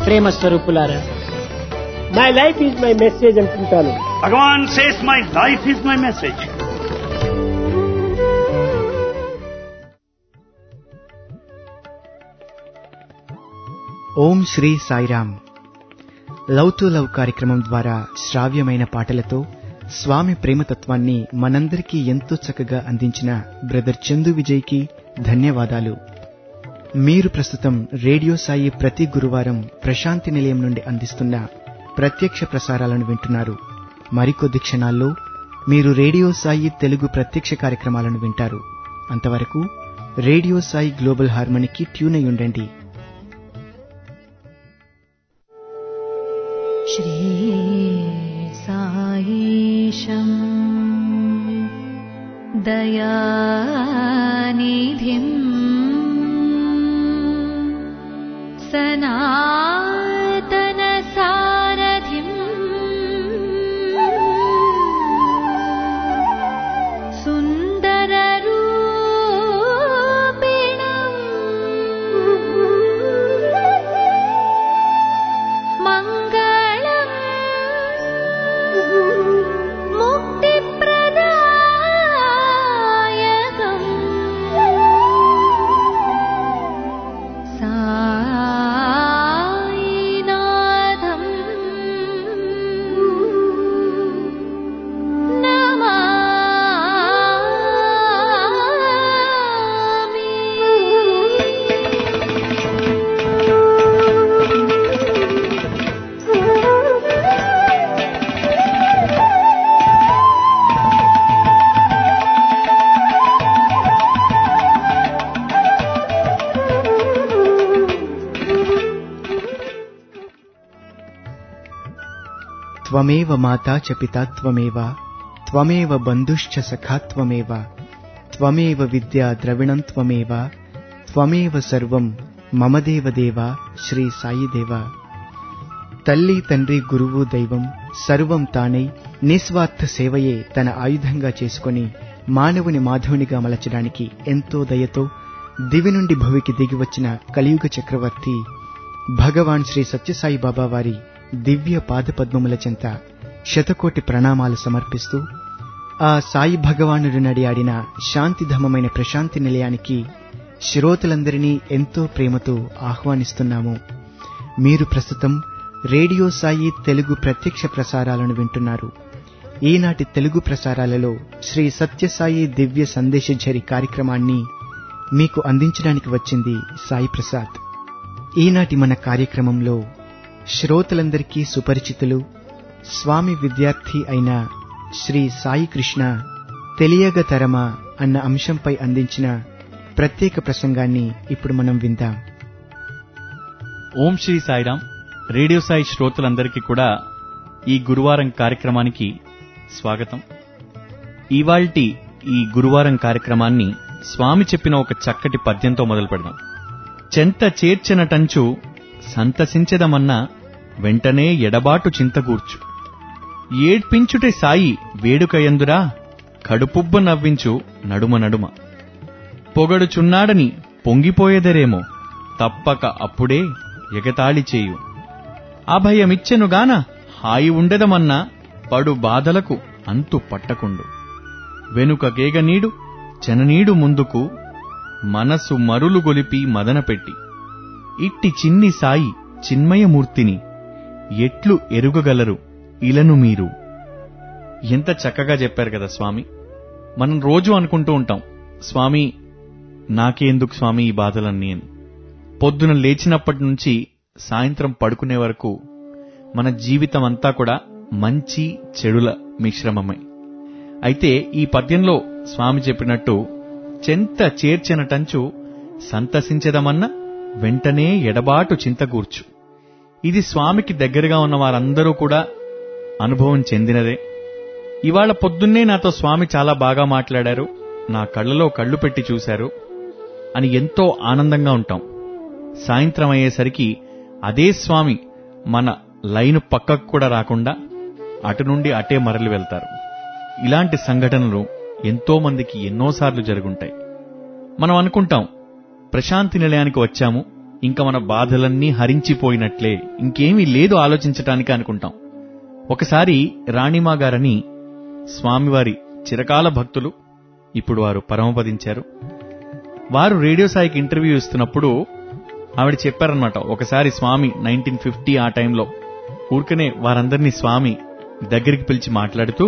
ప్రేమ స్వరూపులారా my life is my message అంటుంటాను Bhagavan says, My life is my message. Om Sri Sairam love to love కార్యక్రమం ద్వారా శ్రావ్యమైన పాటలతో స్వామి ప్రేమతత్వాన్ని మనందరికీ ఎంతో చక్కగా అందించిన బ్రదర్ చందు విజయ్కి ధన్యవాదాలు మీరు ప్రస్తుతం రేడియో సాయి ప్రతి గురువారం ప్రశాంతి నిలయం నుండి అందిస్తున్న ప్రత్యక్ష ప్రసారాలను వింటున్నారు మరికొద్ది క్షణాల్లో మీరు రేడియో సాయి తెలుగు ప్రత్యక్ష కార్యక్రమాలను వింటారు అంతవరకు రేడియో సాయి గ్లోబల్ హార్మనీకి ట్యూన్ అయి ఉండండి श्रीसायीशम् दयानिधिम् सनातनसारथिम् सुन्दररूपिणम् मङ्गलम् मुक्तिप्रदायकम् सायिनाथम् త్వమేవ మాతా చ పితా త్వమేవ త్వమేవ బంధుశ్చ సఖా త్వమేవ త్వమేవ విద్యా ద్రవిణం త్వమేవ త్వమేవ సర్వం మమ దేవదేవ శ్రీ సాయి దేవ తల్లి తండ్రి గురువు దైవం సర్వం తానై నిస్వార్థ సేవయే తన ఆయుధంగా చేసుకొని మానవుని మాధవునిగా మలచడానికి ఎంతో దయతో దివి నుండి భువికి దిగివచ్చిన కలియుగ చక్రవర్తి భగవాన్ శ్రీ సత్యసాయి బాబా వారి దివ్య పాదపద్మముల చెంత శతకోటి ప్రణామాలు సమర్పిస్తూ ఆ సాయి భగవానుడు నడియాడిన శాంతిధమమైన ప్రశాంతి నిలయానికి శ్రోతలందరినీ ఎంతో ప్రేమతో ఆహ్వానిస్తున్నాము మీరు ప్రస్తుతం రేడియో సాయి తెలుగు ప్రత్యక్ష ప్రసారాలను వింటున్నారు ఈనాటి తెలుగు ప్రసారాలలో శ్రీ సత్యసాయి దివ్య సందేశఝరి కార్యక్రమాన్ని మీకు అందించడానికి వచ్చింది సాయి ప్రసాద్ ఈనాటి మన కార్యక్రమంలో శ్రోతలందరికీ సుపరిచితులు స్వామి విద్యార్థి అయిన శ్రీ సాయి కృష్ణ తెలియగ తరమా అన్న అంశంపై అందించిన ప్రత్యేక ప్రసంగాన్ని ఇప్పుడు మనం విందాం ఓం శ్రీ సాయిరాం రేడియో సాయి శ్రోతలందరికీ కూడా ఈ గురువారం కార్యక్రమానికి స్వాగతం ఇవాల్టి ఈ గురువారం కార్యక్రమాన్ని స్వామి చెప్పిన ఒక చక్కటి పద్యంతో మొదలు పెడదాం చెంత చేర్చెనటంచు సంతసించెదమన్నా వెంటనే ఎడబాటు చింతగూర్చు ఏడ్పించుటే సాయి వేడుకయందురా కడుపుబ్బ నవ్వించు నడుమ నడుమ పొగడుచున్నాడని పొంగిపోయేదరేమో తప్పక అప్పుడే ఎగతాళి చేయు అభయమిచ్చెనుగాన హాయి ఉండెదమన్నా పడు బాధలకు అంతు పట్టకుండు వెనుక గేగనీడు జననీడు ముందుకు మనసు మరులు గొలిపి మదనపెట్టి ఇట్టి చిన్ని సాయి చిన్మయమూర్తిని ఎట్లు ఎరుగగలరు ఇలను మీరు ఎంత చక్కగా చెప్పారు కదా స్వామి మనం రోజు అనుకుంటూ ఉంటాం స్వామి నాకేందుకు స్వామి ఈ బాధలన్నీ అని పొద్దున లేచినప్పటి నుంచి సాయంత్రం పడుకునే వరకు మన జీవితం అంతా కూడా మంచి చెడుల మిశ్రమమే అయితే ఈ పద్యంలో స్వామి చెప్పినట్టు చెంత చేర్చెనటంచు సంతసించదమన్న వెంటనే ఎడబాటు చింతగూర్చు ఇది స్వామికి దగ్గరగా ఉన్న వారందరూ కూడా అనుభవం చెందినదే ఇవాళ పొద్దున్నే నాతో స్వామి చాలా బాగా మాట్లాడారు నా కళ్ళలో కళ్ళు పెట్టి చూశారు అని ఎంతో ఆనందంగా ఉంటాం సాయంత్రం అయ్యేసరికి అదే స్వామి మన లైను పక్కకు కూడా రాకుండా అటు నుండి అటే మరలి వెళ్తారు ఇలాంటి సంఘటనలు ఎంతో మందికి ఎన్నోసార్లు జరుగుంటాయి మనం అనుకుంటాం ప్రశాంతి నిలయానికి వచ్చాము ఇంకా మన బాధలన్నీ హరించిపోయినట్లే ఇంకేమీ లేదు ఆలోచించటానికి అనుకుంటాం ఒకసారి రాణిమా గారని స్వామివారి చిరకాల భక్తులు ఇప్పుడు వారు పరమపదించారు వారు రేడియో సాయికి ఇంటర్వ్యూ ఇస్తున్నప్పుడు ఆవిడ చెప్పారనమాట ఒకసారి స్వామి నైన్టీన్ ఫిఫ్టీ ఆ టైంలో ఊరికనే వారందరినీ స్వామి దగ్గరికి పిలిచి మాట్లాడుతూ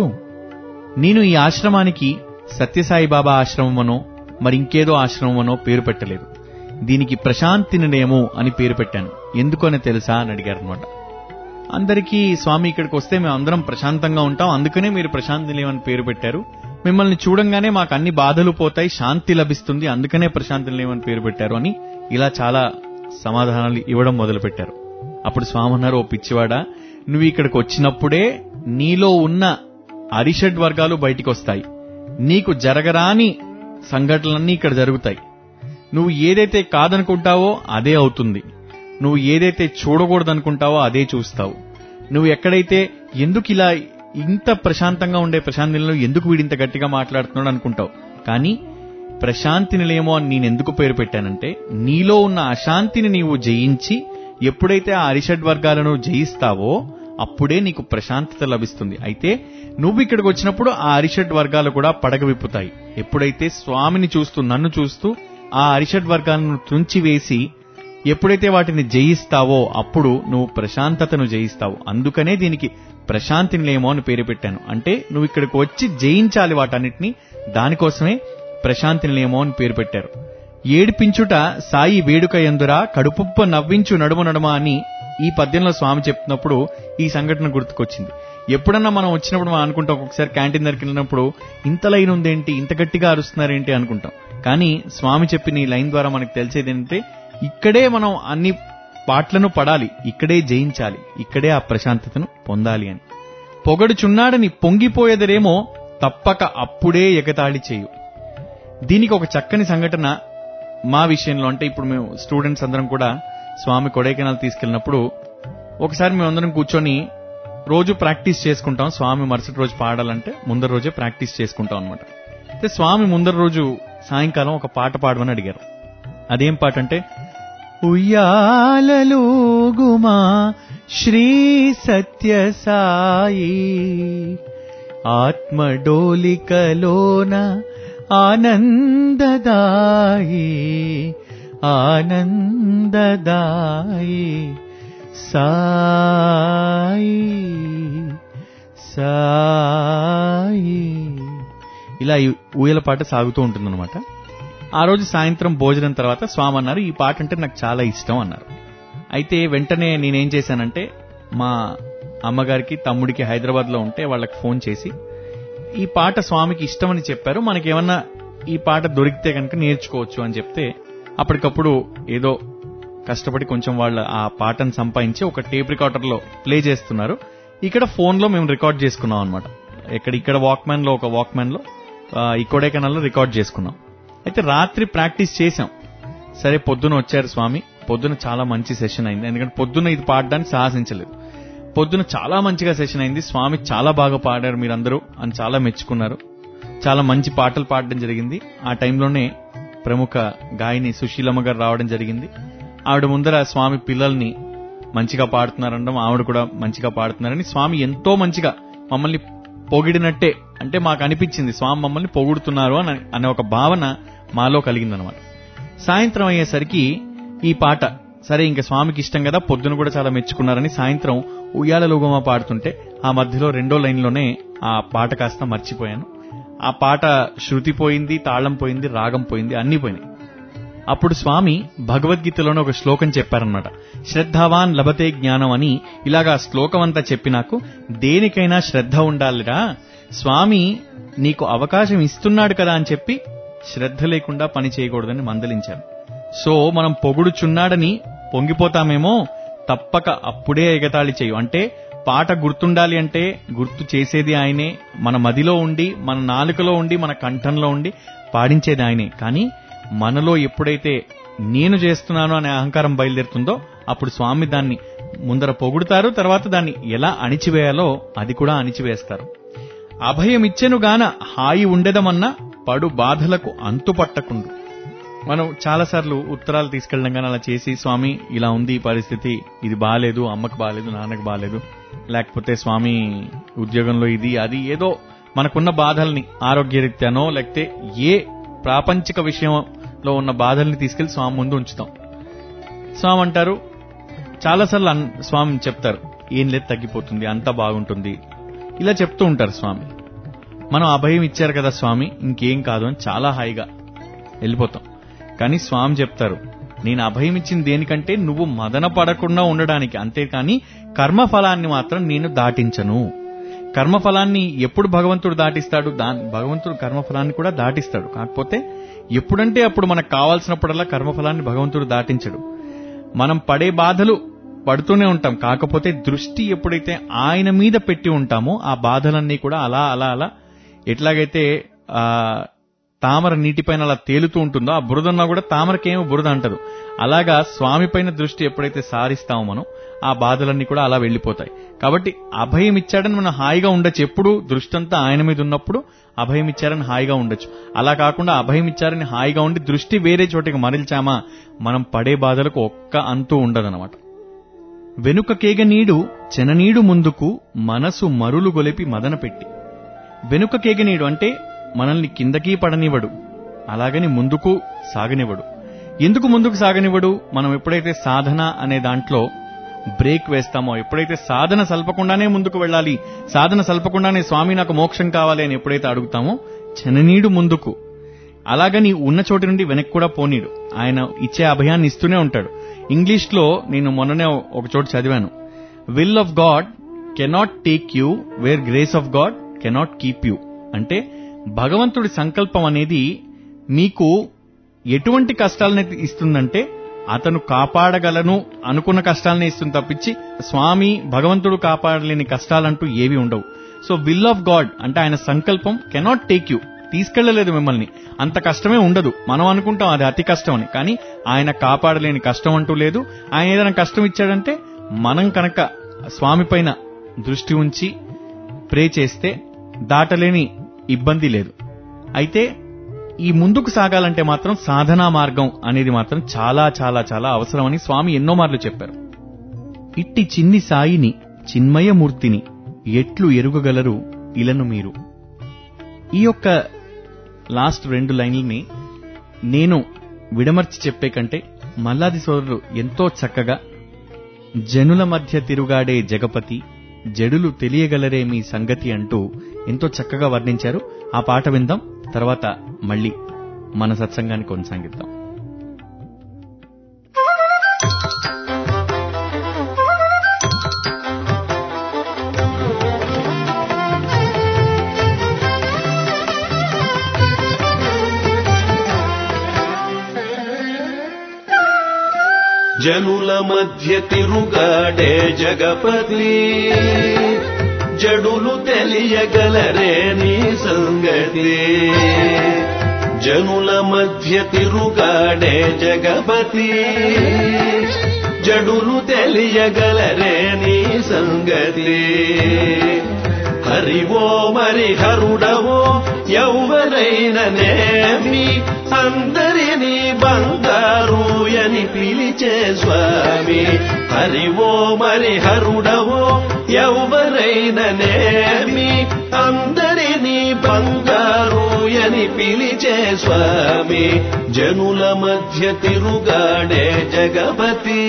నేను ఈ ఆశ్రమానికి సత్యసాయి బాబా ఆశ్రమమనో మరి ఇంకేదో ఆశ్రమమనో పేరు పెట్టలేదు దీనికి ప్రశాంతి నిలయము అని పేరు పెట్టాను ఎందుకని తెలుసా అని అడిగారు అనమాట అందరికీ స్వామి ఇక్కడికి వస్తే మేము అందరం ప్రశాంతంగా ఉంటాం అందుకనే మీరు ప్రశాంతి నిలయం అని పేరు పెట్టారు మిమ్మల్ని చూడంగానే మాకు అన్ని బాధలు పోతాయి శాంతి లభిస్తుంది అందుకనే ప్రశాంతి నిలయం అని పేరు పెట్టారు అని ఇలా చాలా సమాధానాలు ఇవ్వడం మొదలుపెట్టారు అప్పుడు స్వామి అన్నారు ఓ పిచ్చివాడా నువ్వు ఇక్కడికి వచ్చినప్పుడే నీలో ఉన్న అరిషడ్ వర్గాలు బయటికి వస్తాయి నీకు జరగరాని సంఘటనలన్నీ ఇక్కడ జరుగుతాయి నువ్వు ఏదైతే కాదనుకుంటావో అదే అవుతుంది నువ్వు ఏదైతే చూడకూడదనుకుంటావో అదే చూస్తావు నువ్వు ఎక్కడైతే ఎందుకు ఇలా ఇంత ప్రశాంతంగా ఉండే ప్రశాంతి నిలయంలో ఎందుకు వీడింత గట్టిగా మాట్లాడుతున్నాడు అనుకుంటావు కానీ ప్రశాంతి నిలయమో అని నేను ఎందుకు పేరు పెట్టానంటే నీలో ఉన్న అశాంతిని నీవు జయించి ఎప్పుడైతే ఆ అరిషడ్ వర్గాలను జయిస్తావో అప్పుడే నీకు ప్రశాంతత లభిస్తుంది అయితే నువ్వు ఇక్కడికి వచ్చినప్పుడు ఆ అరిషడ్ వర్గాలు కూడా పడగ విప్పుతాయి ఎప్పుడైతే స్వామిని చూస్తూ నన్ను చూస్తూ ఆ అరిషడ్ వర్గాలను తుంచివేసి ఎప్పుడైతే వాటిని జయిస్తావో అప్పుడు నువ్వు ప్రశాంతతను జయిస్తావు అందుకనే దీనికి ప్రశాంతి నిలయమో అని పేరు పెట్టాను అంటే నువ్వు ఇక్కడికి వచ్చి జయించాలి వాటన్నిటిని దానికోసమే ప్రశాంతి నిలయమో అని పేరు పెట్టారు ఏడిపించుట సాయి వేడుక ఎందురా కడుపుప్ప నవ్వించు నడుమ నడుమ అని ఈ పద్యంలో స్వామి చెప్తున్నప్పుడు ఈ సంఘటన గుర్తుకొచ్చింది ఎప్పుడన్నా మనం వచ్చినప్పుడు మనం అనుకుంటాం ఒక్కొక్కసారి క్యాంటీన్ దగ్గరికి వెళ్ళినప్పుడు ఇంత లైన్ ఉందేంటి ఇంత గట్టిగా అరుస్తున్నారేంటి అనుకుంటాం కానీ స్వామి చెప్పిన ఈ లైన్ ద్వారా మనకు తెలిసేది ఏంటంటే ఇక్కడే మనం అన్ని పాటలను పడాలి ఇక్కడే జయించాలి ఇక్కడే ఆ ప్రశాంతతను పొందాలి అని పొగడుచున్నాడని పొంగిపోయేదరేమో తప్పక అప్పుడే ఎగతాళి చేయు దీనికి ఒక చక్కని సంఘటన మా విషయంలో అంటే ఇప్పుడు మేము స్టూడెంట్స్ అందరం కూడా స్వామి కొడైకెనాల్ తీసుకెళ్ళినప్పుడు ఒకసారి మేమందరం కూర్చొని రోజు ప్రాక్టీస్ చేసుకుంటాం స్వామి మరుసటి రోజు పాడాలంటే ముందర రోజే ప్రాక్టీస్ చేసుకుంటాం అనమాట అయితే స్వామి ముందర రోజు సాయంకాలం ఒక పాట పాడమని అడిగారు అదేం పాట అంటే ఉయ్యాలలుగుమా శ్రీ సత్య సాయి ఆత్మడోలికలోన ఆనందదాయి ఆనందదాయి సాయి సాయి ఇలా ఈ ఊయల పాట సాగుతూ ఉంటుందన్నమాట ఆ రోజు సాయంత్రం భోజనం తర్వాత స్వామి అన్నారు ఈ పాట అంటే నాకు చాలా ఇష్టం అన్నారు అయితే వెంటనే నేనేం చేశానంటే మా అమ్మగారికి తమ్ముడికి హైదరాబాద్ లో ఉంటే వాళ్ళకి ఫోన్ చేసి ఈ పాట స్వామికి ఇష్టమని చెప్పారు మనకేమన్నా ఈ పాట దొరికితే కనుక నేర్చుకోవచ్చు అని చెప్తే అప్పటికప్పుడు ఏదో కష్టపడి కొంచెం వాళ్ళ ఆ పాటను సంపాదించి ఒక టేప్ రికార్డర్ లో ప్లే చేస్తున్నారు ఇక్కడ ఫోన్ లో మేము రికార్డ్ చేసుకున్నాం అనమాట ఇక్కడ ఇక్కడ వాక్మ్యాన్ లో ఒక వాక్మ్యాన్ లో ఆ, ఈ కొడైకెనాల్ లో రికార్డ్ చేసుకున్నాం అయితే రాత్రి ప్రాక్టీస్ చేశాం సరే పొద్దున వచ్చారు స్వామి పొద్దున చాలా మంచి సెషన్ అయింది ఎందుకంటే పొద్దున ఇది పాడడానికి సాహసించలేదు పొద్దున చాలా మంచిగా సెషన్ అయింది స్వామి చాలా బాగా పాడారు మీరందరూ అని చాలా మెచ్చుకున్నారు చాలా మంచి పాటలు పాడడం జరిగింది ఆ టైంలోనే ప్రముఖ గాయని సుశీలమ్మ గారు రావడం జరిగింది ఆవిడ ముందర స్వామి పిల్లల్ని మంచిగా పాడుతున్నారనడం ఆవిడ కూడా మంచిగా పాడుతున్నారని స్వామి ఎంతో మంచిగా మమ్మల్ని పొగిడినట్టే అంటే మాకు అనిపించింది స్వామి మమ్మల్ని పొగుడుతున్నారు అని అనే ఒక భావన మాలో కలిగిందనమాట సాయంత్రం అయ్యేసరికి ఈ పాట సరే ఇంకా స్వామికి ఇష్టం కదా పొద్దున కూడా చాలా మెచ్చుకున్నారని సాయంత్రం ఉయ్యాల లోగోమా పాడుతుంటే ఆ మధ్యలో రెండో లైన్లోనే ఆ పాట కాస్త మర్చిపోయాను ఆ పాట శృతి పోయింది తాళం పోయింది రాగం పోయింది అన్నీ పోయినాయి అప్పుడు స్వామి భగవద్గీతలోనే ఒక శ్లోకం చెప్పారనమాట శ్రద్ధావాన్ లభతే జ్ఞానం అని ఇలాగా శ్లోకం అంతా చెప్పి నాకు దేనికైనా శ్రద్ధ ఉండాలిరా స్వామి నీకు అవకాశం ఇస్తున్నాడు కదా అని చెప్పి శ్రద్ధ లేకుండా పని చేయకూడదని మందలించాను సో మనం పొగుడుచున్నాడని పొంగిపోతామేమో తప్పక అప్పుడే ఎగతాళి చేయు అంటే పాట గుర్తుండాలి అంటే గుర్తు చేసేది ఆయనే మన మదిలో ఉండి మన నాలుకలో ఉండి మన కంఠంలో ఉండి పాడించేది ఆయనే కానీ మనలో ఎప్పుడైతే నేను చేస్తున్నాను అనే అహంకారం బయలుదేరుతుందో అప్పుడు స్వామి దాన్ని ముందర పొగుడుతారు తర్వాత దాన్ని ఎలా అణిచివేయాలో అది కూడా అణిచివేస్తారు అభయమిచ్చెనుగాన హాయి ఉండెదమన్న పడు బాధలకు అంతుపట్టకుండు మనం చాలాసార్లు ఉత్తరాలు తీసుకెళ్ళడం కానీ అలా చేసి స్వామి ఇలా ఉంది ఈ పరిస్థితి ఇది బాగాలేదు అమ్మకు బాగాలేదు నాన్నకు బాగాలేదు లేకపోతే స్వామి ఉద్యోగంలో ఇది అది ఏదో మనకున్న బాధల్ని ఆరోగ్యరీత్యానో లేకపోతే ఏ ప్రాపంచిక విషయంలో ఉన్న బాధల్ని తీసుకెళ్లి స్వామి ముందు ఉంచుతాం స్వామి అంటారు చాలాసార్లు అన్- స్వామి చెప్తారు ఏం లేదు తగ్గిపోతుంది అంతా బాగుంటుంది ఇలా చెప్తూ ఉంటారు స్వామి మనం అభయం ఇచ్చారు కదా స్వామి ఇంకేం కాదు అని చాలా హాయిగా వెళ్ళిపోతాం కానీ స్వామి చెప్తారు నేను అభయం ఇచ్చింది దేనికంటే నువ్వు మదన పడకుండా ఉండడానికి అంతేకాని కర్మఫలాన్ని మాత్రం నేను దాటించను కర్మఫలాన్ని ఎప్పుడు భగవంతుడు దాటిస్తాడు దా భగవంతుడు కర్మఫలాన్ని కూడా దాటిస్తాడు కాకపోతే ఎప్పుడంటే అప్పుడు మనకు కావాల్సినప్పుడల్లా కర్మఫలాన్ని భగవంతుడు దాటించడు మనం పడే బాధలు పడుతూనే ఉంటాం కాకపోతే దృష్టి ఎప్పుడైతే ఆయన మీద పెట్టి ఉంటామో ఆ బాధలన్నీ కూడా అలా అలా అలా ఎట్లాగైతే ఆ తామర నీటిపైన అలా తేలుతూ ఉంటుందో ఆ బురద ఉన్నా కూడా తామరకేమో బురద అంటదు అలాగా స్వామి పైన దృష్టి ఎప్పుడైతే సారిస్తామో మనం ఆ బాధలన్నీ కూడా అలా వెళ్ళిపోతాయి కాబట్టి అభయం ఇచ్చాడని మనం హాయిగా ఉండొచ్చు ఎప్పుడు దృష్టి అంతా ఆయన మీద ఉన్నప్పుడు అభయం ఇచ్చారని హాయిగా ఉండొచ్చు అలా కాకుండా అభయం ఇచ్చారని హాయిగా ఉండి దృష్టి వేరే చోటికి మరల్చామా మనం పడే బాధలకు ఒక్క అంతు ఉండదన్నమాట వెనుక కేగ నీడు చెననీడు ముందుకు మనసు మరులు గొలిపి మదన పెట్టి వెనుక కేగ నీడు అంటే మనల్ని కిందకి పడనివ్వడు అలాగని ముందుకు సాగనివ్వడు ఎందుకు ముందుకు సాగనివ్వడు మనం ఎప్పుడైతే సాధన అనే దాంట్లో బ్రేక్ వేస్తామో ఎప్పుడైతే సాధన సల్పకుండానే ముందుకు వెళ్ళాలి సాధన సల్పకుండానే స్వామి నాకు మోక్షం కావాలి అని ఎప్పుడైతే అడుగుతామో చెననీడు ముందుకు అలాగని ఉన్న చోటి నుండి వెనక్కి కూడా పోనీడు ఆయన ఇచ్చే అభయాన్ని ఇస్తూనే ఉంటాడు ఇంగ్లీష్ లో నేను మొన్ననే ఒక చోట చదివాను will of God cannot take you where grace of God cannot keep you అంటే భగవంతుడి సంకల్పం అనేది మీకు ఎటువంటి కష్టాలని ఇస్తుందంటే అతను కాపాడగలను అనుకున్న కష్టాలనే ఇస్తుంది తప్పించి స్వామి భగవంతుడు కాపాడలేని కష్టాలంటూ ఏవి ఉండవు సో విల్ ఆఫ్ గాడ్ అంటే ఆయన సంకల్పం కెనాట్ టేక్ యూ తీసుకెళ్లలేదు మిమ్మల్ని అంత కష్టమే ఉండదు మనం అనుకుంటాం అది అతి కష్టం అని కానీ ఆయన కాపాడలేని కష్టం అంటూ లేదు ఆయన ఏదైనా కష్టం ఇచ్చాడంటే మనం కనుక స్వామి పైన దృష్టి ఉంచి ప్రే చేస్తే దాటలేని ఇబ్బంది లేదు అయితే ఈ ముందుకు సాగాలంటే మాత్రం సాధనా మార్గం అనేది మాత్రం చాలా చాలా చాలా అవసరమని స్వామి ఎన్నో మార్లు చెప్పారు ఇట్టి చిన్ని సాయిని చిన్మయమూర్తిని ఎట్లు ఎరుగగలరు ఇలను మీరు ఈ యొక్క లాస్ట్ రెండు లైన్లని నేను విడమర్చి చెప్పే కంటే మల్లాది సోదరుడు ఎంతో చక్కగా జనుల మధ్య తిరుగాడే జగపతి జడులు తెలియగలరే మీ సంగతి అంటూ ఎంతో చక్కగా వర్ణించారు ఆ పాట విందాం తర్వాత మళ్ళీ మన సత్సంగాన్ని కొనసాగిద్దాం జనుల మధ్య తిరుగాడే జగపతి జడులు తెలియగలరే నీ సంగతి జనుల మధ్య తిరుగాడే జగపతి జడులు తెలియగలరే నీ సంగతి హరివో మరి హరుడవో ఎవరైననేమి అందరినీ బంగారు అని పిలిచే స్వామి హరివో మరి హరుడవో ఎవరైననేమి అందరినీ బంగారు అని పిలిచే స్వామి జనుల మధ్య తిరుగాడే జగపతి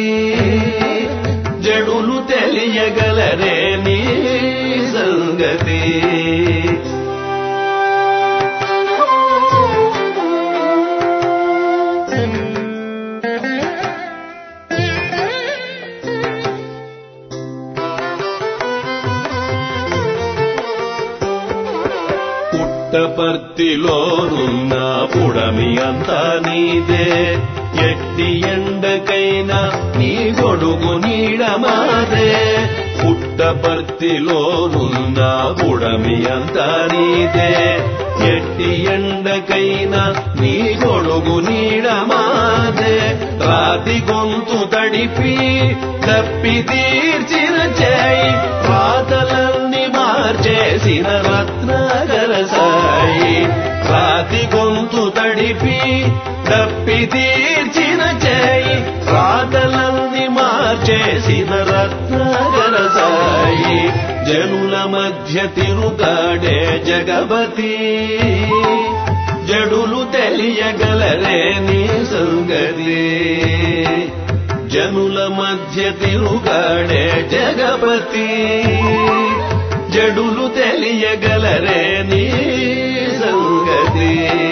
జడులు తెలియగలరే నీ సంగతి పుట్టపర్తిలోనున్న పుడమి అంతా నీదే ఎట్టి ఎండకైనా నీ గొడుగు నీడమాదే పుట్టపర్తిలోనున్న పుడమి అంతా నీదే ఎట్టి ఎండకైనా నీ గొడుగు నీడమాదే రాతి గొంతు తడిపి తప్పి తీర్చిన చేయి పాతలన్నీ మార్చేసిన రత్నాకర సాయి రాతి గొంతు తడి నడిపి తప్పి తీర్చిన చేయి రాతలన్నీ మార్చేసిన రత్నాగర సాయి జనుల మధ్య తిరుగాడే జగపతి జడులు తెలియగలరే నీ సంగతి జనుల మధ్య తిరుగాడే జగపతి జడులు తెలియగలరే నీ సంగతి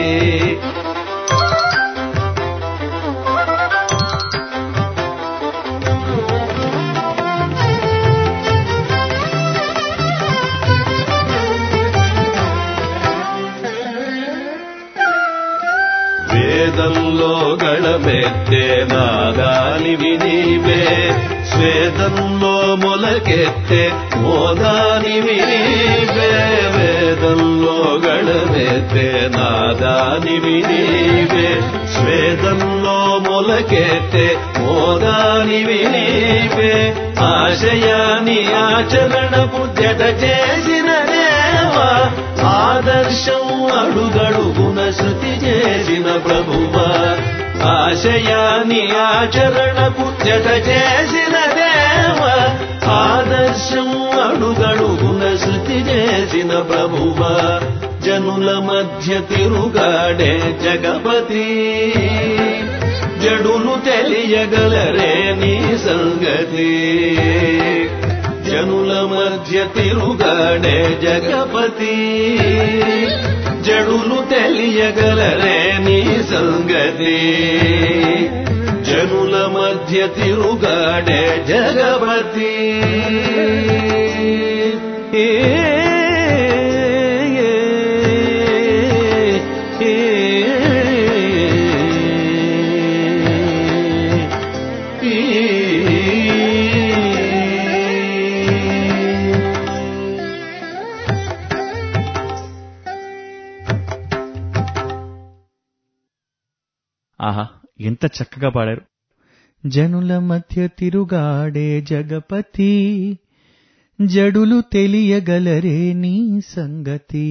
వేదంలో గళమెత్తే నాదానివి నీవే స్వేదంలో మొలకెత్తే మోదానివి నీవే వేదంలో గళమెత్తే నాదానివి నీవే స్వేదంలో మొలకెత్తే మోదానివి నీవే ఆశయాని ఆచరణకు జట చేసిన దేవా ఆదర్శం అడుగడుగున శృతి చేసిన ప్రభువా ఆశయాని ఆచరణకు జత చేసిన దేవ ఆదర్శం అడుగడుగున శృతి చేసిన ప్రభువా జనుల మధ్య తిరుగాడే జగపతి జడులు తెలియగలరే నీ సంగతి జనుల మధ్య తిరుగాడే జగపతి జడులు తెలియగలరే నీ సంగతి జనుల మధ్య తిరుగాడే జగపతి ఏ ఆహా ఎంత చక్కగా పాడారు జనుల మధ్య తిరుగాడే జగపతి జడులు తెలియగలరే నీ సంగతి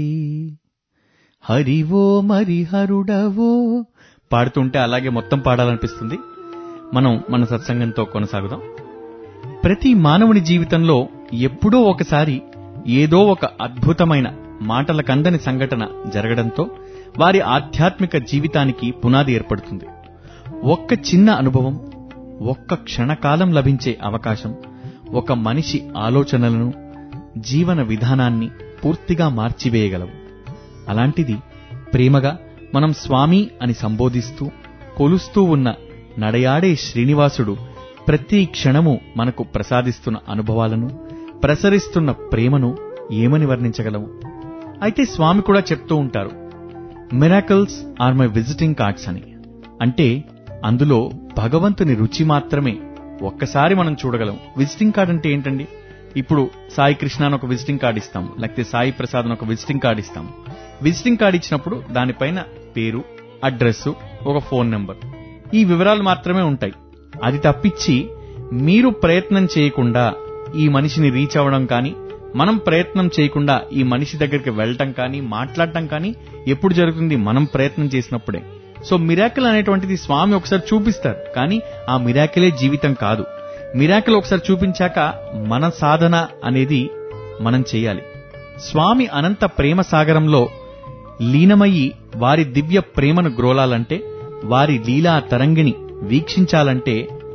హరివో మరి హరుడవో పాడుతుంటే అలాగే మొత్తం పాడాలనిపిస్తుంది మనం మన సత్సంగంతో కొనసాగుదాం ప్రతి మానవుని జీవితంలో ఎప్పుడో ఒకసారి ఏదో ఒక అద్భుతమైన మాటలకందని సంఘటన జరగడంతో వారి ఆధ్యాత్మిక జీవితానికి పునాది ఏర్పడుతుంది ఒక్క చిన్న అనుభవం ఒక్క క్షణకాలం లభించే అవకాశం ఒక మనిషి ఆలోచనలను జీవన విధానాన్ని పూర్తిగా మార్చివేయగలవు అలాంటిది ప్రేమగా మనం స్వామి అని సంబోధిస్తూ కొలుస్తూ ఉన్న నడయాడే శ్రీనివాసుడు ప్రతి క్షణము మనకు ప్రసాదిస్తున్న అనుభవాలను ప్రసరిస్తున్న ప్రేమను ఏమని వర్ణించగలము అయితే స్వామి కూడా చెప్తూ ఉంటారు miracles are my visiting cards అని అంటే అందులో భగవంతుని రుచి మాత్రమే ఒక్కసారి మనం చూడగలం విజిటింగ్ కార్డ్ అంటే ఏంటండి ఇప్పుడు సాయి కృష్ణ అని ఒక విజిటింగ్ కార్డ్ ఇస్తాం లేకపోతే సాయి ప్రసాద్ అని ఒక విజిటింగ్ కార్డ్ ఇస్తాం విజిటింగ్ కార్డ్ ఇచ్చినప్పుడు దానిపైన పేరు అడ్రస్ ఒక ఫోన్ నెంబర్ ఈ వివరాలు మాత్రమే ఉంటాయి అది తప్పించి మీరు ప్రయత్నం చేయకుండా ఈ మనిషిని రీచ్ అవ్వడం కానీ మనం ప్రయత్నం చేయకుండా ఈ మనిషి దగ్గరికి వెళ్ళటం కానీ మాట్లాడటం కానీ ఎప్పుడు జరుగుతుంది మనం ప్రయత్నం చేసినప్పుడే సో మిరాకిల్ అనేటువంటిది స్వామి ఒకసారి చూపిస్తారు కానీ ఆ మిరాకిలే జీవితం కాదు మిరాకిల్ ఒకసారి చూపించాక మన సాధన అనేది మనం చేయాలి స్వామి అనంత ప్రేమ సాగరంలో లీనమయ్యి వారి దివ్య ప్రేమను గ్రోలాలంటే వారి లీలా తరంగిణి వీక్షించాలంటే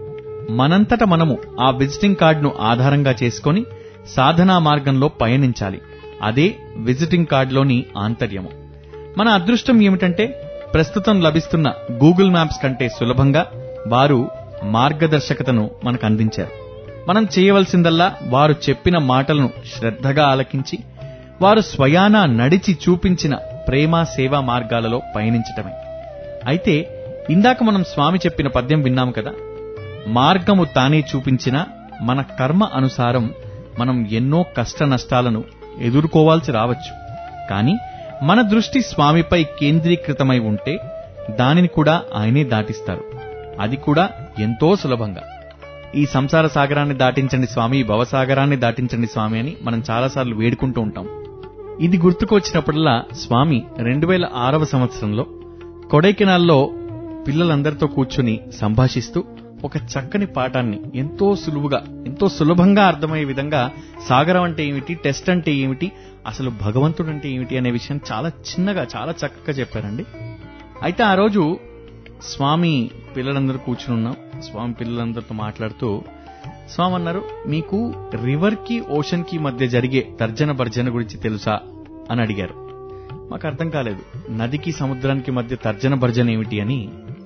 మనంతట మనము ఆ విజిటింగ్ కార్డును ఆధారంగా చేసుకొని సాధనా మార్గంలో పయనించాలి అదే విజిటింగ్ కార్డులోని ఆంతర్యము మన అదృష్టం ఏమిటంటే ప్రస్తుతం లభిస్తున్న గూగుల్ మ్యాప్స్ కంటే సులభంగా వారు మార్గదర్శకతను మనకు అందించారు మనం చేయవలసిందల్లా వారు చెప్పిన మాటలను శ్రద్ధగా ఆలకించి వారు స్వయానా నడిచి చూపించిన ప్రేమ సేవా మార్గాలలో పయనించటమే అయితే ఇందాక మనం స్వామి చెప్పిన పద్యం విన్నాం కదా మార్గము తానే చూపించిన మన కర్మ అనుసారం మనం ఎన్నో కష్ట నష్టాలను ఎదుర్కోవాల్సి రావచ్చు కానీ మన దృష్టి స్వామిపై కేంద్రీకృతమై ఉంటే దానిని కూడా ఆయనే దాటిస్తారు అది కూడా ఎంతో సులభంగా ఈ సంసార సాగరాన్ని దాటించండి స్వామి ఈ భవసాగరాన్ని దాటించండి స్వామి అని మనం చాలాసార్లు వేడుకుంటూ ఉంటాం ఇది గుర్తుకొచ్చినప్పుడల్లా స్వామి రెండు వేల ఆరవ సంవత్సరంలో కొడైకెనాల్లో పిల్లలందరితో కూర్చుని సంభాషిస్తూ ఒక చక్కని పాఠాన్ని ఎంతో సులువుగా ఎంతో సులభంగా అర్థమయ్యే విధంగా సాగరం అంటే ఏమిటి టెస్ట్ అంటే ఏమిటి అసలు భగవంతుడు అంటే ఏమిటి అనే విషయం చాలా చిన్నగా చాలా చక్కగా చెప్పారండి అయితే ఆ రోజు స్వామి పిల్లలందరూ కూర్చుని ఉన్నాం స్వామి పిల్లలందరితో మాట్లాడుతూ స్వామి అన్నారు మీకు రివర్ కి ఓషన్ కి మధ్య జరిగే తర్జన భర్జన గురించి తెలుసా అని అడిగారు మాకు అర్థం కాలేదు నదికి సముద్రానికి మధ్య తర్జన భర్జన ఏమిటి అని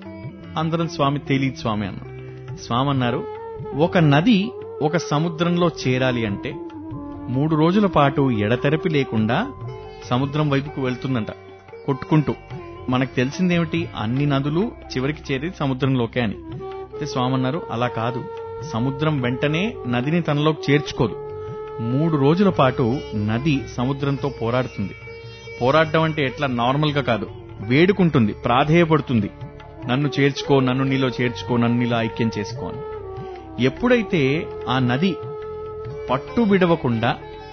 అందరం స్వామి తెలియదు స్వామి అన్నాం స్వామి అన్నారు ఒక నది ఒక సముద్రంలో చేరాలి అంటే మూడు రోజుల పాటు ఎడతెరపి లేకుండా సముద్రం వైపుకు వెళ్తుందంట కొట్టుకుంటూ మనకు తెలిసిందేమిటి అన్ని నదులు చివరికి చేరేది సముద్రంలోకే అని అయితే స్వామి అన్నారు అలా కాదు సముద్రం వెంటనే నదిని తనలోకి చేర్చుకోదు మూడు రోజుల పాటు నది సముద్రంతో పోరాడుతుంది పోరాడడం అంటే ఎట్లా నార్మల్ గా కాదు వేడుకుంటుంది ప్రాధేయపడుతుంది నన్ను చేర్చుకో నన్ను నీలో చేర్చుకో నన్ను నీలో ఐక్యం చేసుకో అని ఎప్పుడైతే ఆ నది పట్టు విడవకుండా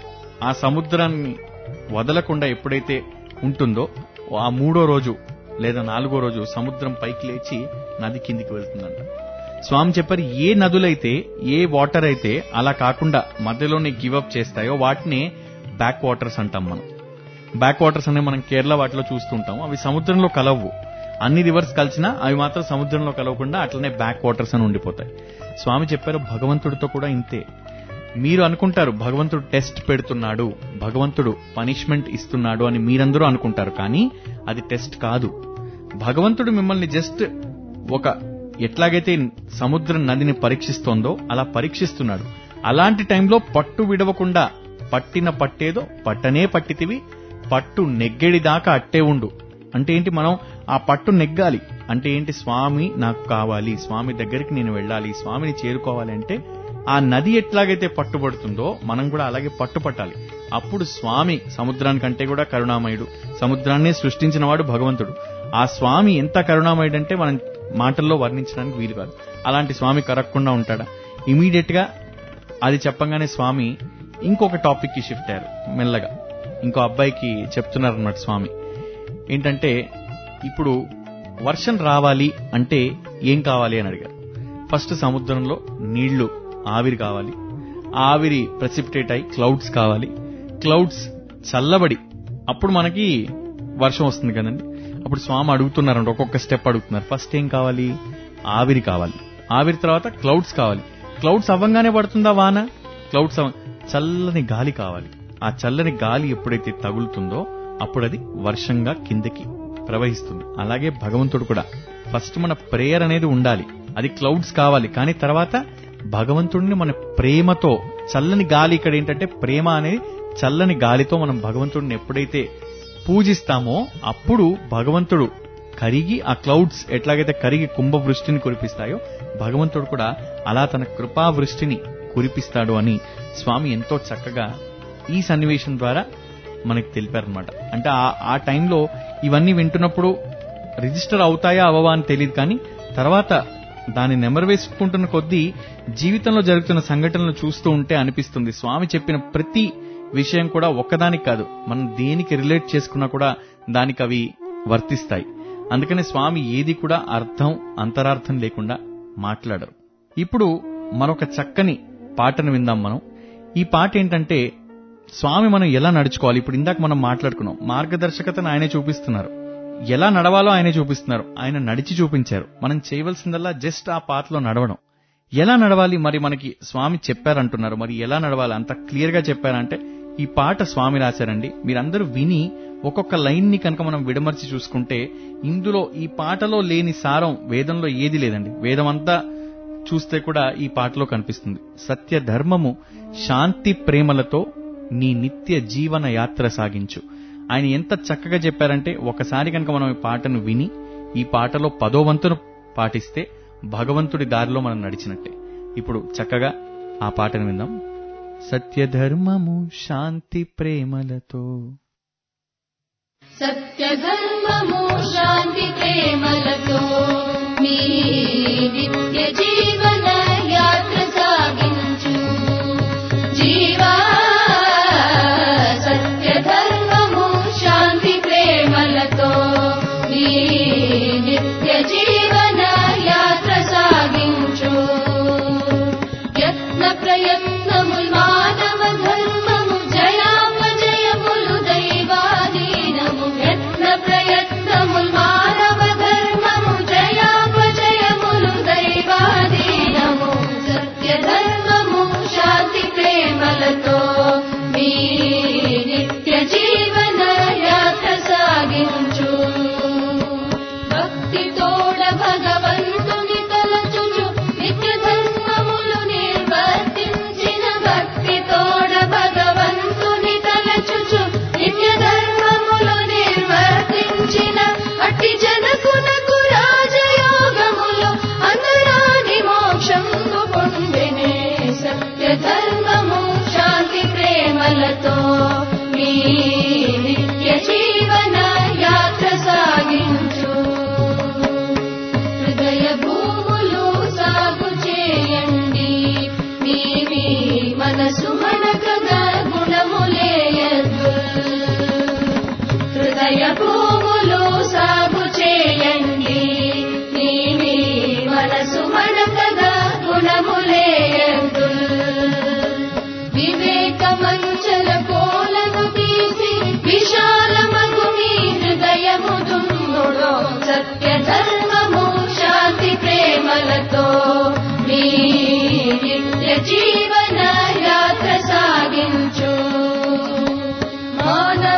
ఆ సముద్రాన్ని వదలకుండా ఎప్పుడైతే ఉంటుందో ఆ మూడో రోజు లేదా నాలుగో రోజు సముద్రం పైకి లేచి నది కిందికి వెళ్తుందంట స్వామి చెప్పారు ఏ నదులైతే ఏ వాటర్ అయితే అలా కాకుండా మధ్యలోనే గివప్ చేస్తాయో వాటిని బ్యాక్ వాటర్స్ అంటాం మనం బ్యాక్ వాటర్స్ అనేవి మనం కేరళ వాటిలో చూస్తుంటాం అవి సముద్రంలో కలవు అన్ని రివర్స్ కలిసినా అవి మాత్రం సముద్రంలో కలవకుండా అట్లనే బ్యాక్ వాటర్స్ అని ఉండిపోతాయి స్వామి చెప్పారు భగవంతుడితో కూడా ఇంతే మీరు అనుకుంటారు భగవంతుడు టెస్ట్ పెడుతున్నాడు భగవంతుడు పనిష్మెంట్ ఇస్తున్నాడు అని మీరందరూ అనుకుంటారు కానీ అది టెస్ట్ కాదు భగవంతుడు మిమ్మల్ని జస్ట్ ఒక ఎట్లాగైతే సముద్రం నదిని పరీక్షిస్తోందో అలా పరీక్షిస్తున్నాడు అలాంటి టైంలో పట్టు విడవకుండా పట్టిన పట్టేదో పట్టనే పట్టితివి పట్టు నెగ్గెడి దాకా అట్టే ఉండు అంటే ఏంటి మనం ఆ పట్టు నెగ్గాలి అంటే ఏంటి స్వామి నాకు కావాలి స్వామి దగ్గరికి నేను వెళ్ళాలి స్వామిని చేరుకోవాలి అంటే ఆ నది ఎట్లాగైతే పట్టుబడుతుందో మనం కూడా అలాగే పట్టుపట్టాలి అప్పుడు స్వామి సముద్రానికంటే కూడా కరుణామయుడు సముద్రాన్ని సృష్టించినవాడు భగవంతుడు ఆ స్వామి ఎంత కరుణామయుడు అంటే మనం మాటల్లో వర్ణించడానికి వీలు కాదు అలాంటి స్వామి కరగకుండా ఉంటాడా ఇమీడియట్ గా అది చెప్పంగానే స్వామి ఇంకొక టాపిక్ కి షిఫ్ట్ అయ్యారు మెల్లగా ఇంకో అబ్బాయికి చెప్తున్నారన్నమాట స్వామి ఏంటంటే ఇప్పుడు వర్షం రావాలి అంటే ఏం కావాలి అని అడిగారు ఫస్ట్ సముద్రంలో నీళ్లు ఆవిరి కావాలి ఆవిరి ప్రెసిపిటేట్ అయి క్లౌడ్స్ కావాలి క్లౌడ్స్ చల్లబడి అప్పుడు మనకి వర్షం వస్తుంది కదండి అప్పుడు స్వామి అడుగుతున్నారంట ఒక్కొక్క స్టెప్ అడుగుతున్నారు ఫస్ట్ ఏం కావాలి ఆవిరి కావాలి ఆవిరి తర్వాత క్లౌడ్స్ కావాలి క్లౌడ్స్ అవ్వంగానే పడుతుందా వాన క్లౌడ్స్ అవ్వ చల్లని గాలి కావాలి ఆ చల్లని గాలి ఎప్పుడైతే తగులుతుందో అప్పుడు అది వర్షంగా కిందకి ప్రవహిస్తుంది అలాగే భగవంతుడు కూడా ఫస్ట్ మన ప్రేయర్ అనేది ఉండాలి అది క్లౌడ్స్ కావాలి కానీ తర్వాత భగవంతుడిని మన ప్రేమతో చల్లని గాలి ఇక్కడ ఏంటంటే ప్రేమ అనేది చల్లని గాలితో మనం భగవంతుడిని ఎప్పుడైతే పూజిస్తామో అప్పుడు భగవంతుడు కరిగి ఆ క్లౌడ్స్ ఎట్లాగైతే కరిగి కుంభవృష్టిని కురిపిస్తాయో భగవంతుడు కూడా అలా తన కృపావృష్టిని కురిపిస్తాడు అని స్వామి ఎంతో చక్కగా ఈ సన్నివేశం ద్వారా మనకి తెలిపారనమాట అంటే ఆ ఆ టైంలో ఇవన్నీ వింటున్నప్పుడు రిజిస్టర్ అవుతాయా అవవా అని తెలియదు కానీ తర్వాత దాన్ని నెమరవేసుకుంటున్న కొద్దీ జీవితంలో జరుగుతున్న సంఘటనలు చూస్తూ ఉంటే అనిపిస్తుంది స్వామి చెప్పిన ప్రతి విషయం కూడా ఒక్కదానికి కాదు మనం దేనికి రిలేట్ చేసుకున్నా కూడా దానికి అవి వర్తిస్తాయి అందుకనే స్వామి ఏది కూడా అర్థం అంతరార్థం లేకుండా మాట్లాడరు ఇప్పుడు మరొక చక్కని పాటను విందాం మనం ఈ పాట ఏంటంటే స్వామి మనం ఎలా నడుచుకోవాలి ఇప్పుడు ఇందాక మనం మాట్లాడుకున్నాం మార్గదర్శకతను ఆయనే చూపిస్తున్నారు ఎలా నడవాలో ఆయనే చూపిస్తున్నారు ఆయన నడిచి చూపించారు మనం చేయవలసిందల్లా జస్ట్ ఆ పాతలో నడవడం ఎలా నడవాలి మరి మనకి స్వామి చెప్పారంటున్నారు మరి ఎలా నడవాలి అంత క్లియర్ గా చెప్పారంటే ఈ పాట స్వామి రాశారండి మీరందరూ విని ఒక్కొక్క లైన్ ని కనుక మనం విడమర్చి చూసుకుంటే ఇందులో ఈ పాటలో లేని సారం వేదంలో ఏది లేదండి వేదం అంతా చూస్తే కూడా ఈ పాటలో కనిపిస్తుంది సత్య ధర్మము శాంతి ప్రేమలతో నీ నిత్య జీవన యాత్ర సాగించు ఆయన ఎంత చక్కగా చెప్పారంటే ఒకసారి కనుక మనం ఈ పాటను విని ఈ పాటలో పదో వంతును పాటిస్తే భగవంతుడి దారిలో మనం నడిచినట్టే ఇప్పుడు చక్కగా ఆ పాటను విందాం సత్యధర్మము శాంతి ప్రేమలతో సత్యధర్మము శాంతి ప్రేమలతో మీ నిత్య జీవన యాత్ర సాగించు జీవా సత్యధర్మము శాంతి ప్రేమలతో మీ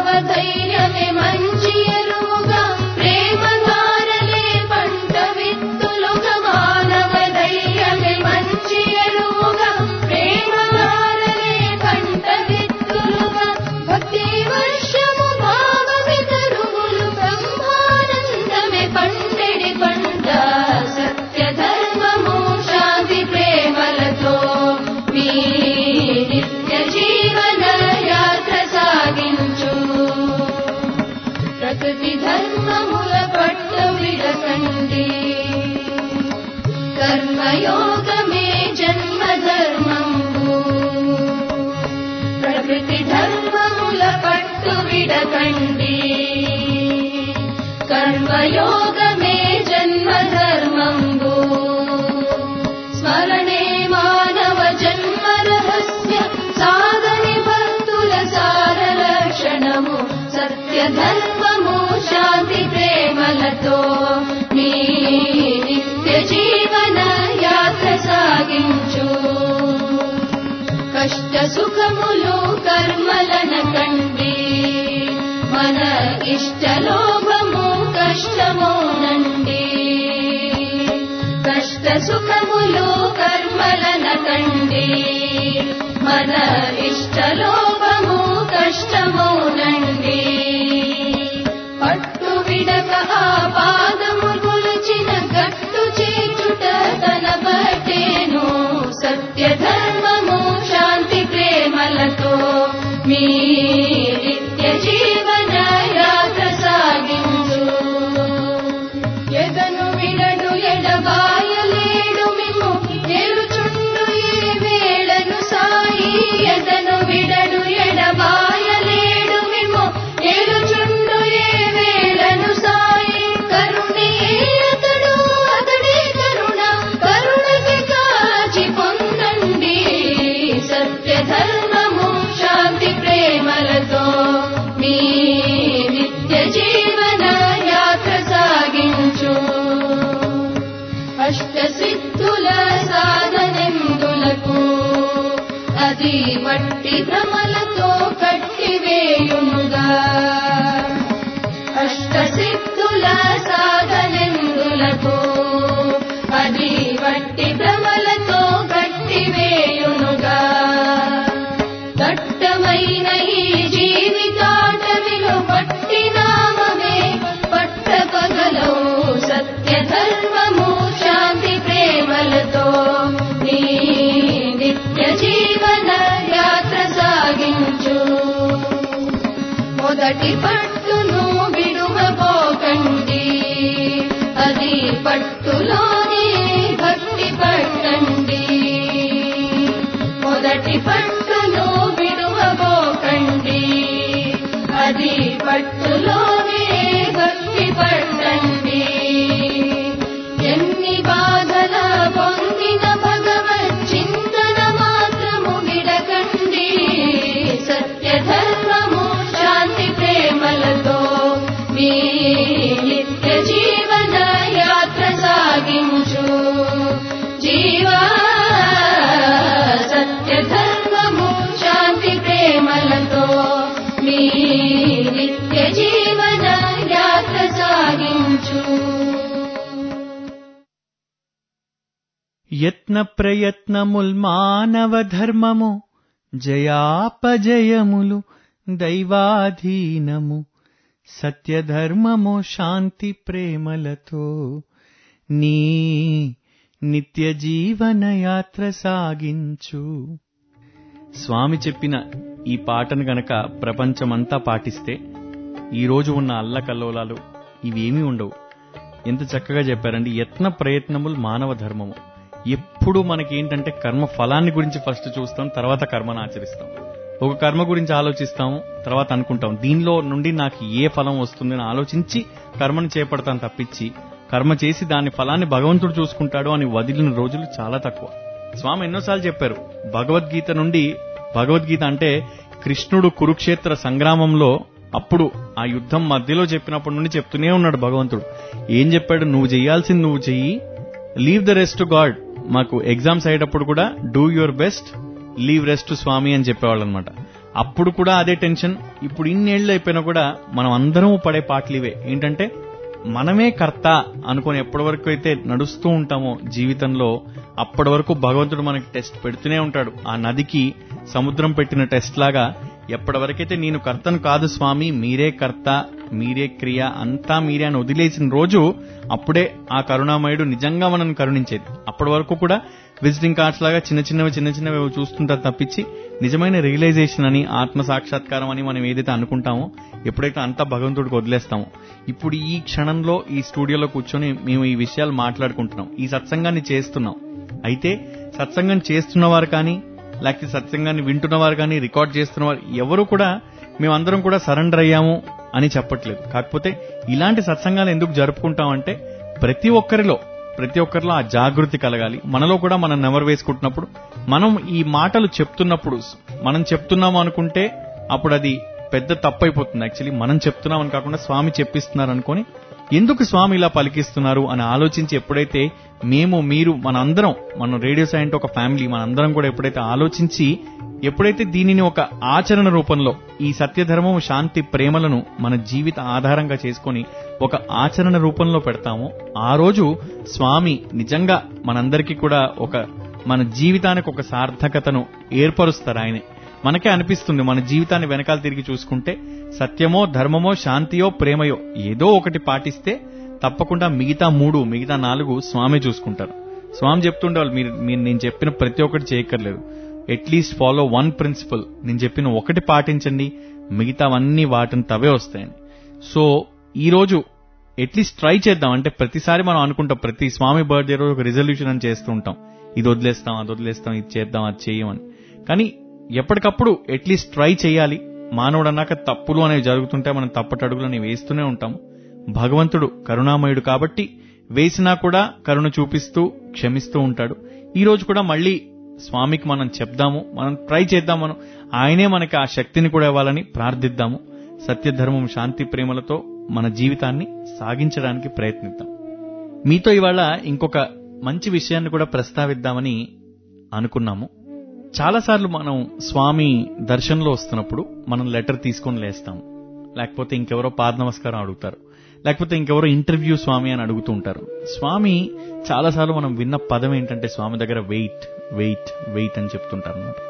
ధైర్యమే మంచి ఎరువుగా ప్రేమ ధారలే పంట విత్తులుగా మానవ ధైర్యమే మంచి ఎరువుగా ప్రేమ ధారలే పంట విత్తులుగా భక్తి వర్షము భావమి తరువులు బ్రహ్మానందమే పండెడి పంట సత్య ధర్మము శాంతి ప్రేమలతో మీ నిత్య జీవన యాత్ర సాగించు ప్రకృతి ధర్మముల పట్టు విడకండి కర్మయోగమే జన్మ ధర్మంబు ప్రకృతి ధర్మముల పట్టు విడకండి కర్మయోగమే జన్మ ధర్మంబు స్మరణే మానవ జన్మ రహస్య సాధని భక్తుల సార లక్షణము సత్య ధర్మము శాంతి ప్రేమలతో మీ నిత్య జీవన యాత్ర సాగించు కష్ట సుఖములు కర్మలన కండి మన ఇష్టలోభము కష్టమోనండి కష్ట సుఖములు కర్మలన కండి మన ఇష్టలోభము కష్టమోనండి పట్టు విడక ఆ పాదము కొలిచిన గట్టు చేచుట తన బట్టేను సత్య ధర్మము శాంతి ప్రేమలతో మీ నిత్య జీవన యాత్ర సాగించు ఎదను విడడు ఎడబాయలేడు మిమ్ము ఎరుచుండు ఏ వేళను సాయి ఎదను విడడు ఎడబాయలేడు మిమ్ము ఎరుచుండు ఏ వేళను సాయి కరుణే అతడు అతడే కరుణ కరుణకి కాచి పొందండి సత్య ధర్మము శాంతి ప్రేమలతో మీ నిత్య జీవన యాత్ర సాగించు అష్ట సిద్ధుల సాధనెందులకు అది వట్టి భ్రమలతో కట్టివేయునుగా అష్ట సిద్ధుల సాధనెందులకు అది వట్టి భ్రమలతో కట్టివేయునుగా దట్టమైన ఈ జీవితాటవిలో పట్టి నామమే పట్ట పగలో సత్య ధర్మము శాంతి ప్రేమలతో నీ నిత్య జీవన యాత్ర సాగించు మొదటి పట్టును విడువబోకండి అది పట్టులోనే భక్తి పట్టండి మొదటి పట్టును విడువబోకండి అది పట్టులోనే భక్తి పట్టండి ఎన్ని బాధల పొందిన భగవత్ చింతన మాత్రము విడకండి సత్య ధర్మము శాంతి ప్రేమలతో మీ నిత్య జీవన యాత్ర సాగించు జీవా సత్య ధర్మము శాంతి ప్రేమలతో మీ నిత్య జీవన యాత్ర సాగించు యత్న ప్రయత్నముల్ మానవ ధర్మము జయాపజయములు దైవాధీనము సత్యధర్మము శాంతి ప్రేమలతో నీ నిత్య జీవన యాత్ర సాగించు స్వామి చెప్పిన ఈ పాటను గనక ప్రపంచమంతా పాటిస్తే ఈ రోజు ఉన్న అల్లకల్లోలాలు ఇవేమీ ఉండవు ఎంత చక్కగా చెప్పారండి యత్న ప్రయత్నములు మానవ ధర్మము ఎప్పుడు మనకి ఏంటంటే కర్మ ఫలాన్ని గురించి ఫస్ట్ చూస్తాం తర్వాత కర్మను ఆచరిస్తాం ఒక కర్మ గురించి ఆలోచిస్తాం తర్వాత అనుకుంటాం దీనిలో నుండి నాకు ఏ ఫలం వస్తుందని ఆలోచించి కర్మను చేపడతాం తప్పించి కర్మ చేసి దాని ఫలాన్ని భగవంతుడు చూసుకుంటాడు అని వదిలిన రోజులు చాలా తక్కువ స్వామి ఎన్నోసార్లు చెప్పారు భగవద్గీత నుండి భగవద్గీత అంటే కృష్ణుడు కురుక్షేత్ర సంగ్రామంలో అప్పుడు ఆ యుద్ధం మధ్యలో చెప్పినప్పటి నుండి చెప్తూనే ఉన్నాడు భగవంతుడు ఏం చెప్పాడు నువ్వు చేయాల్సింది నువ్వు చెయ్యి leave the rest to God మాకు ఎగ్జామ్స్ అయ్యేటప్పుడు కూడా do your best leave rest to Swami అని చెప్పేవాళ్ళు అనమాట అప్పుడు కూడా అదే టెన్షన్ ఇప్పుడు ఇన్నేళ్ళు అయిపోయినా కూడా మనం అందరం పడే పాటలు ఇవే ఏంటంటే మనమే కర్త అనుకుని ఎప్పటి వరకు అయితే నడుస్తూ ఉంటామో జీవితంలో అప్పటి వరకు భగవంతుడు మనకి టెస్ట్ పెడుతూనే ఉంటాడు ఆ నదికి సముద్రం పెట్టిన టెస్ట్ లాగా ఎప్పటి వరకైతే నేను కర్తను కాదు స్వామి మీరే కర్త మీరే క్రియ అంతా మీరే అని వదిలేసిన రోజు అప్పుడే ఆ కరుణామయుడు నిజంగా మనల్ని కరుణించేది అప్పటి వరకు కూడా విజిటింగ్ కార్డ్స్ లాగా చిన్న చిన్నవి చిన్న చిన్నవి చూస్తుంటారు తప్పించి నిజమైన రియలైజేషన్ అని ఆత్మ సాక్షాత్కారం అని మనం ఏదైతే అనుకుంటామో ఎప్పుడైతే అంతా భగవంతుడికి వదిలేస్తామో ఇప్పుడు ఈ క్షణంలో ఈ స్టూడియోలో కూర్చొని మేము ఈ విషయాలు మాట్లాడుకుంటున్నాం ఈ సత్సంగాన్ని చేస్తున్నాం అయితే సత్సంగం చేస్తున్నవారు కానీ లేకపోతే సత్సంగాన్ని వింటున్నవారు కానీ రికార్డ్ చేస్తున్నవారు ఎవరు కూడా మేమందరం కూడా సరెండర్ అయ్యాము అని చెప్పట్లేదు కాకపోతే ఇలాంటి సత్సంగాలు ఎందుకు జరుపుకుంటామంటే ప్రతి ఒక్కరిలో ప్రతి ఒక్కరిలో ఆ జాగృతి కలగాలి మనలో కూడా మనం నెమరు వేసుకుంటున్నప్పుడు మనం ఈ మాటలు చెప్తున్నప్పుడు మనం చెప్తున్నాము అనుకుంటే అప్పుడు అది పెద్ద తప్పు అయిపోతుంది యాక్చువల్లీ మనం చెప్తున్నాం అని కాకుండా స్వామి చెప్పిస్తున్నారు అనుకొని ఎందుకు స్వామి ఇలా పలికిస్తున్నారు అని ఆలోచించి ఎప్పుడైతే మేము మీరు మనందరం మన రేడియో సైంట్ ఒక ఫ్యామిలీ మనందరం కూడా ఎప్పుడైతే ఆలోచించి ఎప్పుడైతే దీనిని ఒక ఆచరణ రూపంలో ఈ సత్యధర్మం శాంతి ప్రేమలను మన జీవిత ఆధారంగా చేసుకొని ఒక ఆచరణ రూపంలో పెడతామో ఆ రోజు స్వామి నిజంగా మనందరికీ కూడా ఒక మన జీవితానికి ఒక సార్థకతను ఏర్పరుస్తారు ఆయనే మనకే అనిపిస్తుంది మన జీవితాన్ని వెనకాల తిరిగి చూసుకుంటే సత్యమో ధర్మమో శాంతియో ప్రేమయో ఏదో ఒకటి పాటిస్తే తప్పకుండా మిగతా మూడు మిగతా నాలుగు స్వామి చూసుకుంటారు స్వామి చెప్తుండేవాళ్ళు మీరు మీరు నేను చెప్పిన ప్రతి ఒక్కటి చేయక్కర్లేదు అట్లీస్ట్ ఫాలో వన్ ప్రిన్సిపల్ నేను చెప్పిన ఒకటి పాటించండి మిగతావన్నీ వాటిని తవే వస్తాయని సో ఈ రోజు అట్లీస్ట్ ట్రై చేద్దాం అంటే ప్రతిసారి మనం అనుకుంటాం ప్రతి స్వామి బర్త్డే రోజు ఒక రిజల్యూషన్ అని చేస్తూ ఉంటాం ఇది వదిలేస్తాం అది వదిలేస్తాం ఇది చేద్దాం అది చేయమని కానీ ఎప్పటికప్పుడు అట్లీస్ట్ ట్రై చేయాలి మానవుడు అన్నాక తప్పులు అనేవి జరుగుతుంటే మనం తప్పటడుగులు అనేవి వేస్తూనే ఉంటాము భగవంతుడు కరుణామయుడు కాబట్టి వేసినా కూడా కరుణ చూపిస్తూ క్షమిస్తూ ఉంటాడు ఈ రోజు కూడా మళ్ళీ స్వామికి మనం చెప్దాము మనం ట్రై చేద్దాం మనం ఆయనే మనకి ఆ శక్తిని కూడా ఇవ్వాలని ప్రార్థిద్దాము సత్యధర్మం శాంతి ప్రేమలతో మన జీవితాన్ని సాగించడానికి ప్రయత్నిద్దాం మీతో ఇవాళ ఇంకొక మంచి విషయాన్ని కూడా ప్రస్తావిద్దామని అనుకున్నాము చాలాసార్లు మనం స్వామి దర్శనంలో వస్తున్నప్పుడు మనం లెటర్ తీసుకొని లేస్తాం లేకపోతే ఇంకెవరో పాద నమస్కారం అడుగుతారు లేకపోతే ఇంకెవరో ఇంటర్వ్యూ స్వామి అని అడుగుతూ ఉంటారు స్వామి చాలాసార్లు మనం విన్న పదం ఏంటంటే స్వామి దగ్గర వెయిట్ వెయిట్ వెయిట్ అని చెప్తుంటారు అనమాట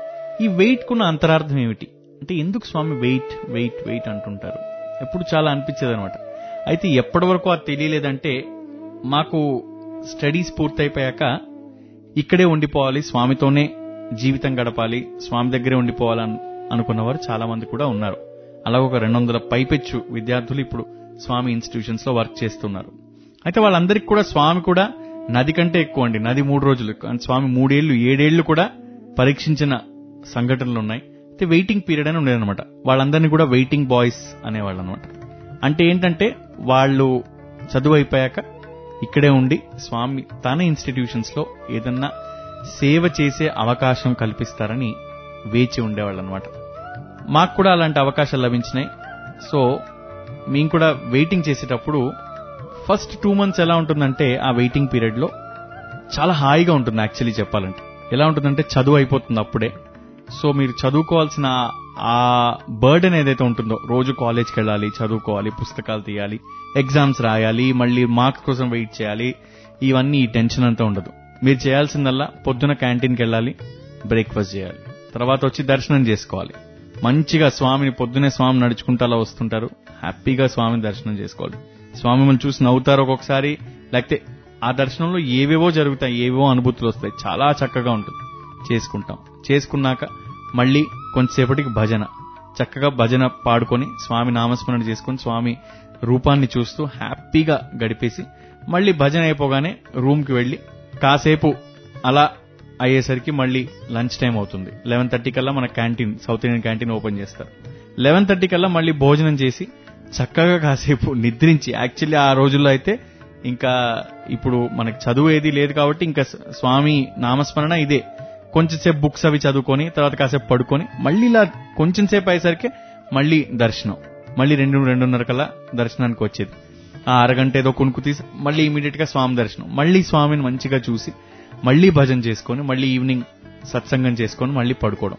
ఈ వెయిట్ కున్న అంతరార్థం ఏమిటి అంటే ఎందుకు స్వామి వెయిట్ వెయిట్ వెయిట్ అంటుంటారు ఎప్పుడు చాలా అనిపించేది అనమాట అయితే ఎప్పటి వరకు అది తెలియలేదంటే మాకు స్టడీస్ పూర్తయిపోయాక ఇక్కడే ఉండిపోవాలి స్వామితోనే జీవితం గడపాలి స్వామి దగ్గరే ఉండిపోవాలని అనుకున్నవారు చాలా మంది కూడా ఉన్నారు అలాగ ఒక రెండు వందల పైపెచ్చు విద్యార్థులు ఇప్పుడు స్వామి ఇన్స్టిట్యూషన్స్ లో వర్క్ చేస్తున్నారు అయితే వాళ్ళందరికీ కూడా స్వామి కూడా నది కంటే ఎక్కువ అండి నది మూడు రోజులు కానీ స్వామి మూడేళ్లు ఏడేళ్లు కూడా పరీక్షించిన సంఘటనలు ఉన్నాయి అయితే వెయిటింగ్ పీరియడ్ అని ఉండేదన్నమాట వాళ్ళందరినీ కూడా వెయిటింగ్ బాయ్స్ అనేవాళ్ళు అనమాట అంటే ఏంటంటే వాళ్ళు చదువు అయిపోయాక ఇక్కడే ఉండి స్వామి తన ఇన్స్టిట్యూషన్స్ లో ఏదన్నా సేవ చేసే అవకాశం కల్పిస్తారని వేచి ఉండేవాళ్ళు అనమాట మాకు కూడా అలాంటి అవకాశాలు లభించినాయి సో మేము కూడా వెయిటింగ్ చేసేటప్పుడు ఫస్ట్ టూ మంత్స్ ఎలా ఉంటుందంటే ఆ వెయిటింగ్ పీరియడ్ లో చాలా హాయిగా ఉంటుంది యాక్చువల్లీ చెప్పాలంటే ఎలా ఉంటుందంటే చదువు అయిపోతుంది అప్పుడే సో మీరు చదువుకోవాల్సిన ఆ బర్డెన్ ఏదైతే ఉంటుందో రోజు కాలేజ్కి వెళ్ళాలి చదువుకోవాలి పుస్తకాలు తీయాలి ఎగ్జామ్స్ రాయాలి మళ్ళీ మార్క్స్ కోసం వెయిట్ చేయాలి ఇవన్నీ ఈ టెన్షన్ అంతా ఉండదు మీరు చేయాల్సిందల్లా పొద్దున క్యాంటీన్కి వెళ్ళాలి బ్రేక్ఫాస్ట్ చేయాలి తర్వాత వచ్చి దర్శనం చేసుకోవాలి మంచిగా స్వామిని పొద్దునే స్వామి నడుచుకుంటూ అలా వస్తుంటారు హ్యాపీగా స్వామిని దర్శనం చేసుకోవాలి స్వామి మిమ్మల్ని చూసి నవ్వుతారు ఒక్కొక్కసారి లేకపోతే ఆ దర్శనంలో ఏవేవో జరుగుతాయి ఏవేవో అనుభూతులు వస్తాయి చాలా చక్కగా ఉంటుంది చేసుకుంటాం చేసుకున్నాక మళ్ళీ కొంతసేపటికి భజన చక్కగా భజన పాడుకొని స్వామి నామస్మరణ చేసుకుని స్వామి రూపాన్ని చూస్తూ హ్యాపీగా గడిపేసి మళ్ళీ భజన అయిపోగానే రూమ్కి వెళ్ళి కాసేపు అలా అయ్యేసరికి మళ్ళీ లంచ్ టైం అవుతుంది లెవెన్ థర్టీ కల్లా మన canteen South Indian canteen open చేస్తారు లెవెన్ థర్టీ కల్లా మళ్ళీ భోజనం చేసి చక్కగా కాసేపు నిద్రించి యాక్చువల్లీ ఆ రోజుల్లో అయితే ఇంకా ఇప్పుడు మనకి చదువు ఏది లేదు కాబట్టి ఇంకా స్వామి నామస్మరణ ఇదే కొంచెంసేపు బుక్స్ అవి చదువుకొని తర్వాత కాసేపు పడుకొని మళ్ళీ ఇలా కొంచెం సేపు అయ్యేసరికి మళ్ళీ దర్శనం మళ్ళీ రెండు రెండున్నర కల్లా దర్శనానికి వచ్చేది ఆ అరగంట ఏదో కొనుక్కు తీసి మళ్ళీ ఇమీడియట్ గా స్వామి దర్శనం మళ్ళీ స్వామిని మంచిగా చూసి మళ్ళీ భజన చేసుకొని మళ్ళీ ఈవినింగ్ సత్సంగం చేసుకొని మళ్ళీ పడుకోవడం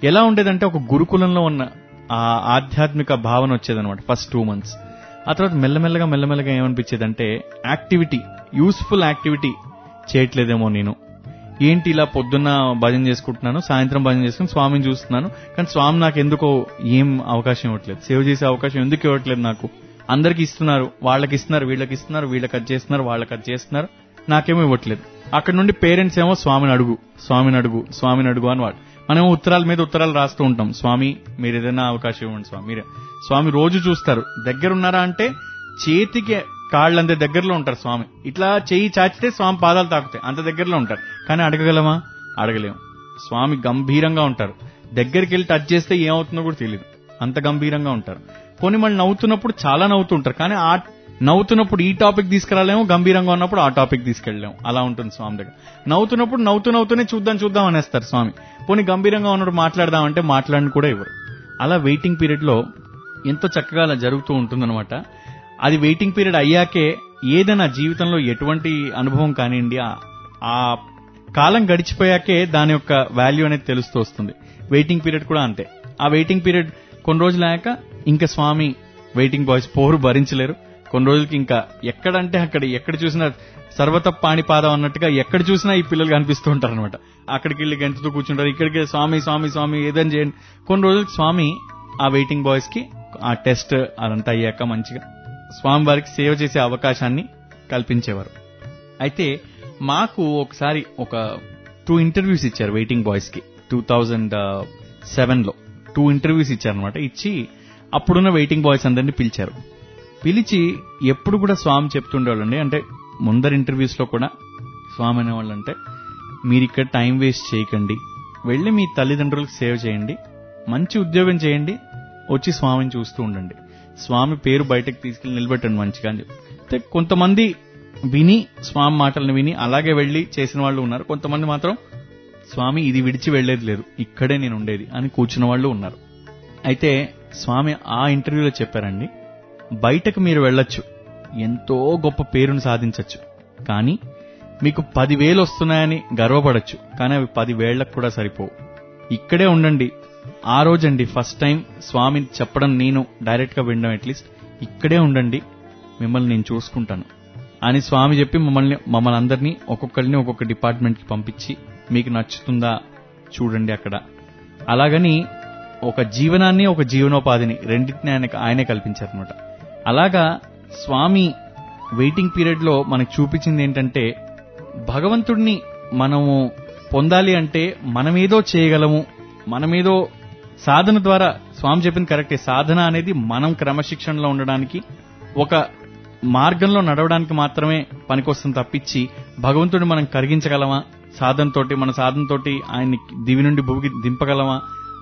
ఎలా ఉండేదంటే ఒక గురుకులంలో ఉన్న ఆ ఆధ్యాత్మిక భావన వచ్చేదన్నమాట ఫస్ట్ టూ మంత్స్ ఆ తర్వాత మెల్లమెల్లగా మెల్లమెల్లగా ఏమనిపించేదంటే యాక్టివిటీ యూస్ఫుల్ యాక్టివిటీ చేయట్లేదేమో నేను ఏంటి ఇలా పొద్దున్న భజన చేసుకుంటున్నాను సాయంత్రం భజన చేసుకుని స్వామిని చూస్తున్నాను కానీ స్వామి నాకు ఎందుకో ఏం అవకాశం ఇవ్వట్లేదు సేవ చేసే అవకాశం ఎందుకు ఇవ్వట్లేదు నాకు అందరికి ఇస్తున్నారు వాళ్ళకి ఇస్తున్నారు వీళ్ళకి ఇస్తున్నారు వీళ్ళకి అది చేస్తున్నారు వాళ్ళకి అది చేస్తున్నారు నాకేమో ఇవ్వట్లేదు అక్కడ నుండి పేరెంట్స్ ఏమో స్వామిని అడుగు స్వామిని అడుగు స్వామిని అడుగు అని వాడు మనం ఉత్తరాల మీద ఉత్తరాలు రాస్తూ ఉంటాం స్వామి మీరు ఏదైనా అవకాశం ఇవ్వండి స్వామి మీరే స్వామి రోజు చూస్తారు దగ్గర ఉన్నారా అంటే చేతికి కాళ్ళంత దగ్గరలో ఉంటారు స్వామి ఇట్లా చెయ్యి చాచితే స్వామి పాదాలు తాకుతాయి అంత దగ్గరలో ఉంటారు కానీ అడగగలమా అడగలేము స్వామి గంభీరంగా ఉంటారు దగ్గరికి వెళ్ళి టచ్ చేస్తే ఏమవుతుందో కూడా తెలియదు అంత గంభీరంగా ఉంటారు పోనీ మళ్ళీ నవ్వుతున్నప్పుడు చాలా నవ్వుతుంటారు కానీ ఆ నవ్వుతున్నప్పుడు ఈ టాపిక్ తీసుకురాలేము గంభీరంగా ఉన్నప్పుడు ఆ టాపిక్ తీసుకెళ్ళలేము అలా ఉంటుంది స్వామి దగ్గర నవ్వుతున్నప్పుడు నవ్వుతూ నవ్వుతూనే చూద్దాం చూద్దాం అనేస్తారు స్వామి పోనీ గంభీరంగా ఉన్నప్పుడు మాట్లాడదామంటే మాట్లాడిని కూడా ఇవ్వరు అలా వెయిటింగ్ పీరియడ్ లో ఎంతో చక్కగా అలా జరుగుతూ ఉంటుందన్నమాట అది వెయిటింగ్ పీరియడ్ అయ్యాకే ఏదైనా జీవితంలో ఎటువంటి అనుభవం కానివ్వండి ఆ- ఆ కాలం గడిచిపోయాకే దాని యొక్క వాల్యూ అనేది తెలుస్తూ వస్తుంది వెయిటింగ్ పీరియడ్ కూడా అంతే ఆ వెయిటింగ్ పీరియడ్ కొన్ని రోజులు అయ్యాక ఇంకా స్వామి వెయిటింగ్ బాయ్స్ పోరు భరించలేరు కొన్ని రోజులకి ఇంకా ఎక్కడంటే అక్కడ ఎక్కడ చూసినా సర్వత పాణిపాదం అన్నట్టుగా ఎక్కడ చూసినా ఈ పిల్లలు కనిపిస్తూ ఉంటారు అనమాట అక్కడికి వెళ్ళి గంతుతూ కూర్చుంటారు ఇక్కడికి స్వామి స్వామి స్వామి ఏదని చేయండి కొన్ని రోజులకి స్వామి ఆ వెయిటింగ్ బాయ్స్ కి ఆ టెస్ట్ అదంతా అయ్యాక మంచిగా స్వామి వారికి సేవ చేసే అవకాశాన్ని కల్పించేవారు అయితే మాకు ఒకసారి ఒక టూ ఇంటర్వ్యూస్ ఇచ్చారు వెయిటింగ్ బాయ్స్ కి టూ థౌజండ్ సెవెన్ లో టూ ఇంటర్వ్యూస్ ఇచ్చారనమాట ఇచ్చి అప్పుడున్న వెయిటింగ్ బాయ్స్ అందరినీ పిలిచారు పిలిచి ఎప్పుడు కూడా స్వామి చెప్తుండేవాళ్ళండి అంటే ముందర ఇంటర్వ్యూస్ లో కూడా స్వామి అనేవాళ్ళు అంటే మీరు ఇక్కడ టైం వేస్ట్ చేయకండి వెళ్ళి మీ తల్లిదండ్రులకు సేవ చేయండి మంచి ఉద్యోగం చేయండి వచ్చి స్వామిని చూస్తూ ఉండండి స్వామి పేరు బయటకు తీసుకెళ్లి నిలబెట్టండి మంచిగా అని చెప్పి అయితే కొంతమంది విని స్వామి మాటలను విని అలాగే వెళ్లి చేసిన వాళ్ళు ఉన్నారు కొంతమంది మాత్రం స్వామి ఇది విడిచి వెళ్లేది లేదు ఇక్కడే నేను ఉండేది అని కూర్చున్న వాళ్ళు ఉన్నారు అయితే స్వామి ఆ ఇంటర్వ్యూలో చెప్పారండి బయటకు మీరు వెళ్ళొచ్చు ఎంతో గొప్ప పేరును సాధించొచ్చు కానీ మీకు పదివేలు వస్తున్నాయని గర్వపడొచ్చు కానీ అవి పదివేళ్లకు కూడా సరిపోవు ఇక్కడే ఉండండి ఆ రోజండి ఫస్ట్ టైం స్వామి చెప్పడం నేను డైరెక్ట్ గా వినడం అట్లీస్ట్ ఇక్కడే ఉండండి మిమ్మల్ని నేను చూసుకుంటాను అని స్వామి చెప్పి మమ్మల్ని మమ్మల్ని అందరినీ ఒక్కొక్కరిని ఒక్కొక్క డిపార్ట్మెంట్ కి పంపించి మీకు నచ్చుతుందా చూడండి అక్కడ అలాగని ఒక జీవనాన్ని ఒక జీవనోపాధిని రెండింటిని ఆయన ఆయనే కల్పించారనమాట అలాగా స్వామి వెయిటింగ్ పీరియడ్ లో మనకు చూపించింది ఏంటంటే భగవంతుడిని మనము పొందాలి అంటే మనమేదో చేయగలము మనమేదో సాధన ద్వారా స్వామి చెప్పింది కరెక్టే సాధన అనేది మనం క్రమశిక్షణలో ఉండడానికి ఒక మార్గంలో నడవడానికి మాత్రమే పనికొస్తుంది తప్పించి భగవంతుడిని మనం కరిగించగలమా సాధనతోటి మన సాధనతోటి ఆయన్ని దివి నుండి భూమికి దింపగలమా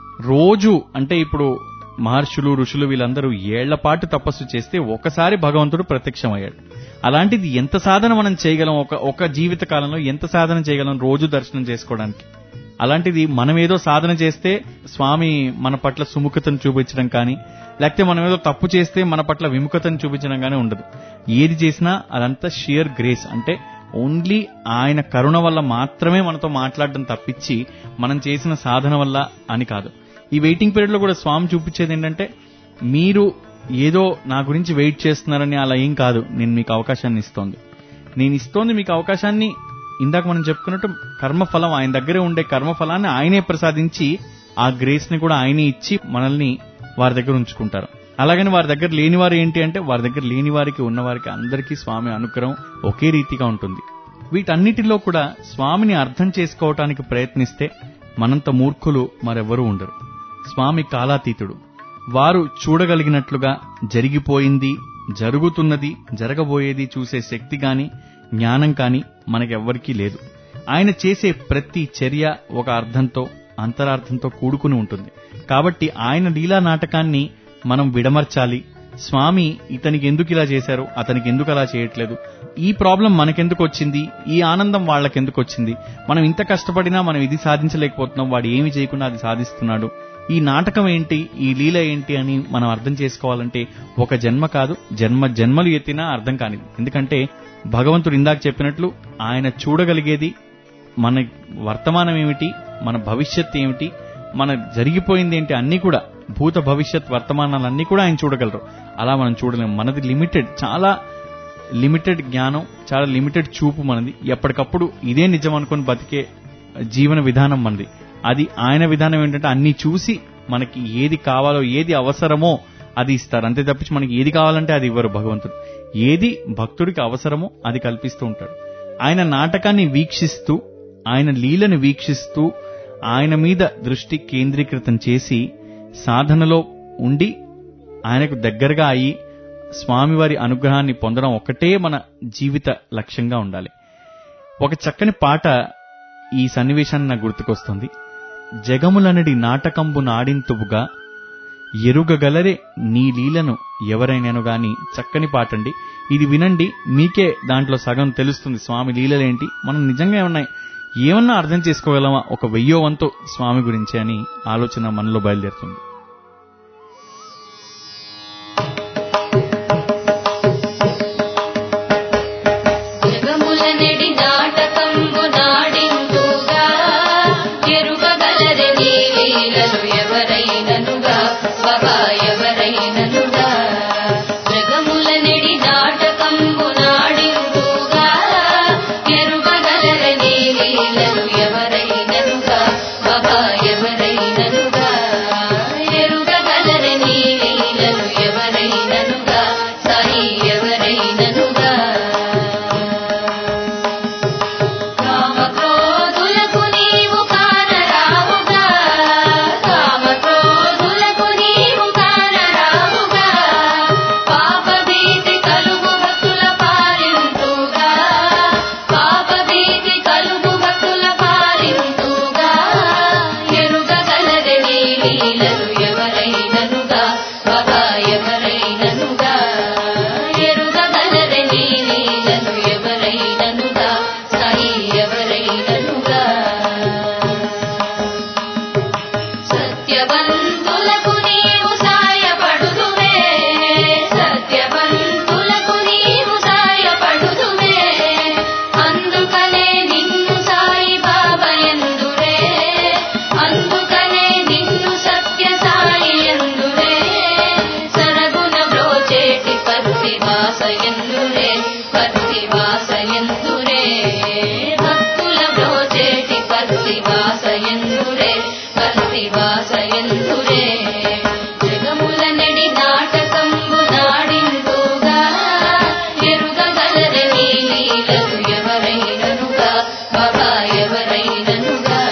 రోజు అంటే ఇప్పుడు మహర్షులు ఋషులు వీళ్ళందరూ ఏళ్ల పాటు తపస్సు చేస్తే ఒకసారి భగవంతుడు ప్రత్యక్షమయ్యాడు అలాంటిది ఎంత సాధన మనం చేయగలం ఒక ఒక జీవిత కాలంలో ఎంత సాధన చేయగలం రోజు దర్శనం చేసుకోవడానికి అలాంటిది మనం ఏదో సాధన చేస్తే స్వామి మన పట్ల సుముఖతను చూపించడం కానీ లేకపోతే మనం ఏదో తప్పు చేస్తే మన పట్ల విముఖతను చూపించడం కానీ ఉండదు ఏది చేసినా అదంతా షియర్ గ్రేస్ అంటే ఓన్లీ ఆయన కరుణ వల్ల మాత్రమే మనతో మాట్లాడడం తప్పించి మనం చేసిన సాధన వల్ల అని కాదు ఈ వెయిటింగ్ పీరియడ్ లో కూడా స్వామి చూపించేది ఏంటంటే మీరు ఏదో నా గురించి వెయిట్ చేస్తున్నారని అలా ఏం కాదు నేను మీకు అవకాశాన్ని ఇస్తోంది నేను ఇస్తోంది మీకు అవకాశాన్ని ఇందాక మనం చెప్పుకున్నట్టు కర్మఫలం ఆయన దగ్గరే ఉండే కర్మఫలాన్ని ఆయనే ప్రసాదించి ఆ గ్రేస్ ని కూడా ఆయనే ఇచ్చి మనల్ని వారి దగ్గర ఉంచుకుంటారు అలాగని వారి దగ్గర లేని వారు ఏంటి అంటే వారి దగ్గర లేని వారికి ఉన్న వారికి అందరికీ స్వామి అనుగ్రహం ఒకే రీతిగా ఉంటుంది వీటన్నిటిలో కూడా స్వామిని అర్థం చేసుకోవటానికి ప్రయత్నిస్తే మనంత మూర్ఖులు మరెవరూ ఉండరు స్వామి కాలాతీతుడు వారు చూడగలిగినట్లుగా జరిగిపోయింది జరుగుతున్నది జరగబోయేది చూసే శక్తి గాని జ్ఞానం కాని మనకెవ్వరికీ లేదు ఆయన చేసే ప్రతి చర్య ఒక అర్థంతో అంతరార్థంతో కూడుకుని ఉంటుంది కాబట్టి ఆయన లీలా నాటకాన్ని మనం విడమర్చాలి స్వామి ఇతనికి ఎందుకు ఇలా చేశారు అతనికి ఎందుకు అలా చేయట్లేదు ఈ ప్రాబ్లం మనకెందుకు వచ్చింది ఈ ఆనందం వాళ్ళకెందుకు వచ్చింది మనం ఇంత కష్టపడినా మనం ఇది సాధించలేకపోతున్నాం వాడు ఏమి చేయకుండా అది సాధిస్తున్నాడు ఈ నాటకం ఏంటి ఈ లీల ఏంటి అని మనం అర్థం చేసుకోవాలంటే ఒక జన్మ కాదు జన్మ జన్మలు ఎత్తినా అర్థం కానిది ఎందుకంటే భగవంతుడు ఇందాక చెప్పినట్లు ఆయన చూడగలిగేది మన వర్తమానం ఏమిటి మన భవిష్యత్ ఏమిటి మన జరిగిపోయింది ఏంటి అన్ని కూడా భూత భవిష్యత్ వర్తమానాలన్నీ కూడా ఆయన చూడగలరు అలా మనం చూడలేము మనది లిమిటెడ్ చాలా లిమిటెడ్ జ్ఞానం చాలా లిమిటెడ్ చూపు మనది ఎప్పటికప్పుడు ఇదే నిజం అనుకొని బతికే జీవన విధానం మనది అది ఆయన విధానం ఏంటంటే అన్ని చూసి మనకి ఏది కావాలో ఏది అవసరమో అది ఇస్తారు అంతే తప్పించి మనకి ఏది కావాలంటే అది ఇవ్వరు భగవంతుడు ఏది భక్తుడికి అవసరమో అది కల్పిస్తూ ఉంటాడు ఆయన నాటకాన్ని వీక్షిస్తూ ఆయన లీలను వీక్షిస్తూ ఆయన మీద దృష్టి కేంద్రీకృతం చేసి సాధనలో ఉండి ఆయనకు దగ్గరగా అయి స్వామివారి అనుగ్రహాన్ని పొందడం ఒకటే మన జీవిత లక్ష్యంగా ఉండాలి ఒక చక్కని పాట ఈ సన్నివేశాన్ని నాకు గుర్తుకొస్తుంది జగములనడి నాటకంబు నాడింతువుగా ఎరుగగలరే నీ లీలను ఎవరైనాను గాని చక్కని పాటండి ఇది వినండి మీకే దాంట్లో సగం తెలుస్తుంది స్వామి లీలలేంటి మనం నిజంగా ఏమన్నా ఏమన్నా అర్థం చేసుకోగలమా ఒక వెయ్యో వంతు స్వామి గురించి అని ఆలోచన మనలో బయలుదేరుతుంది జగముల నెడి నాటకంబు నాడింతుగా ఎరుగగలరి నీ లీలలు ఎవరైననుగా బాబా ఎవరైననుగా జగముల నెడి నాటకంబు నాడింతుగా ఎరుగగలరి నీ లీలలు ఎవరైననుగా బాబా ఎవరైననుగా ఎరుగగలరి నీ లీలలు ఎవరైననుగా సాయి ఎవరైననుగా కామక్రోధులకు నీవు కానరావుగా కామక్రోధులకు నీవు కానరావుగా పాపభీతి కలుగు భక్తుల పాలింతుగా పాపభీతి కలుగు భక్తుల పాలింతుగా ఎరుగగలరి నీ లీలలు ఎవరైననుగా బాబా ఎవరైననుగా ఎరుగగలరి నీ లీలలు ఎవరైననుగా సాయి ఎవరైననుగా సత్యవంతులకు నీవు సాయపడుదువే సత్యవంతులకు నీవు సాయపడుదువే అందుకనే నిన్ను సాయి బాబా ఎందురే అందుకనే నిన్ను సత్య సాయి ఎందురే సరగుణ బ్రోచేటి పత్తి వాస ఎందురే పత్తి వాస ఎందురే భక్తుల బ్రోచేటి పత్తి వాస ఎందురే పత్తి వాస ఎందురే జగముల నెడి నాటకంబు నాడిందుగా ఎరుగగలరి నీ లీలలు ఎవరైననుగా బాబా ఎవరైననుగా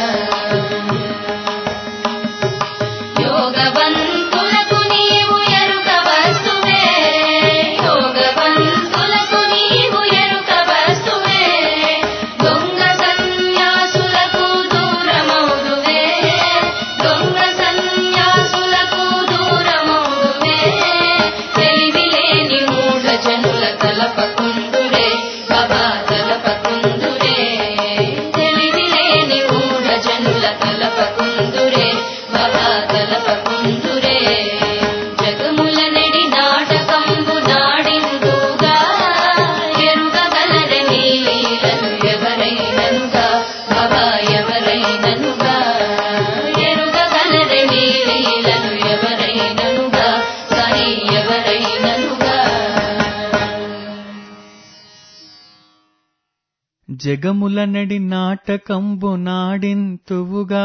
యోగవంతులకు నీవు ఎరుక వస్తువే యోగవంతులకు నీవు ఎరుక వస్తువే దొంగ సన్యాసులకు దూరమౌదువే దొంగ సన్యాసులకు దూరమౌదువే తెలివిలేని మూఢ జనుల తలపకుందురే బాబా తలపకుందురే తెలివిలేని మూఢ జనుల తలపకుందురే బాబా తలపకుందురే జగముల నెడి నాటకంబు నాడిందుగా ఎరుగగలరి నీ లీలలు ఎవరైననుగా బాబా ఎవరైననుగా ఎరుగగలరి నీ లీలలు ఎవరైననుగా సాయి ఎవరైననుగా జగముల నడి నాటకంబు నాడింతువుగా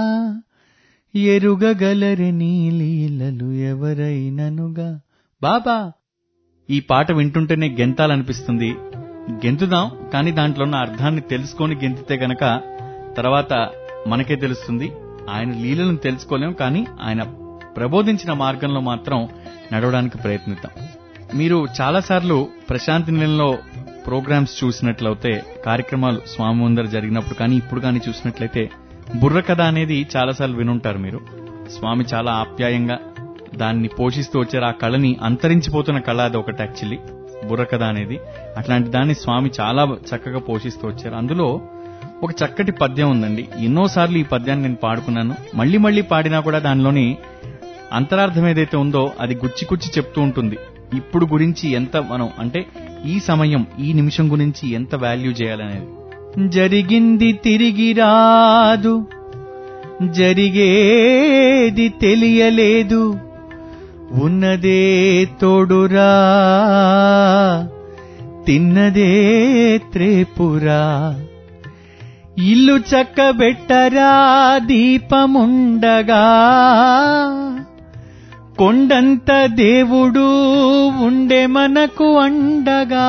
ఎరుగగలరి నీ లీలలు ఎవరైననుగా బాబా ఈ పాట వింటుంటేనే గెంతాలనిపిస్తుంది గెంతుదాం కానీ దాంట్లో ఉన్న అర్థాన్ని తెలుసుకొని గెంతితే గనక తర్వాత మనకే తెలుస్తుంది ఆయన లీలను తెలుసుకోలేం కానీ ఆయన ప్రబోధించిన మార్గంలో మాత్రం నడవడానికి ప్రయత్నిద్దాం మీరు చాలాసార్లు ప్రశాంతి నిలయంలో ప్రోగ్రామ్స్ చూసినట్లయితే కార్యక్రమాలు స్వామి ముందర జరిగినప్పుడు కానీ ఇప్పుడు కానీ చూసినట్లయితే బుర్ర కథ అనేది చాలాసార్లు వినుంటారు మీరు స్వామి చాలా ఆప్యాయంగా దాన్ని పోషిస్తూ వచ్చారు ఆ కళని అంతరించిపోతున్న కళ అది ఒకటి యాక్చువల్లీ బుర్ర కథ అనేది అట్లాంటి దాన్ని స్వామి చాలా చక్కగా పోషిస్తూ వచ్చారు అందులో ఒక చక్కటి పద్యం ఉందండి ఎన్నోసార్లు ఈ పద్యాన్ని నేను పాడుకున్నాను మళ్ళీ మళ్ళీ పాడినా కూడా దానిలోని అంతరార్థం ఏదైతే ఉందో అది గుచ్చి గుచ్చి చెప్తూ ఉంటుంది ఇప్పుడు గురించి ఎంత మనం అంటే ఈ సమయం ఈ నిమిషం గురించి ఎంత వాల్యూ చేయాలనేది జరిగింది తిరిగి రాదు జరిగేది తెలియలేదు ఉన్నదే తోడురా తిన్నదే త్రేపురా ఇల్లు చక్కబెట్టరా దీపముండగా కొండంత దేవుడు ఉండే మనకు అండగా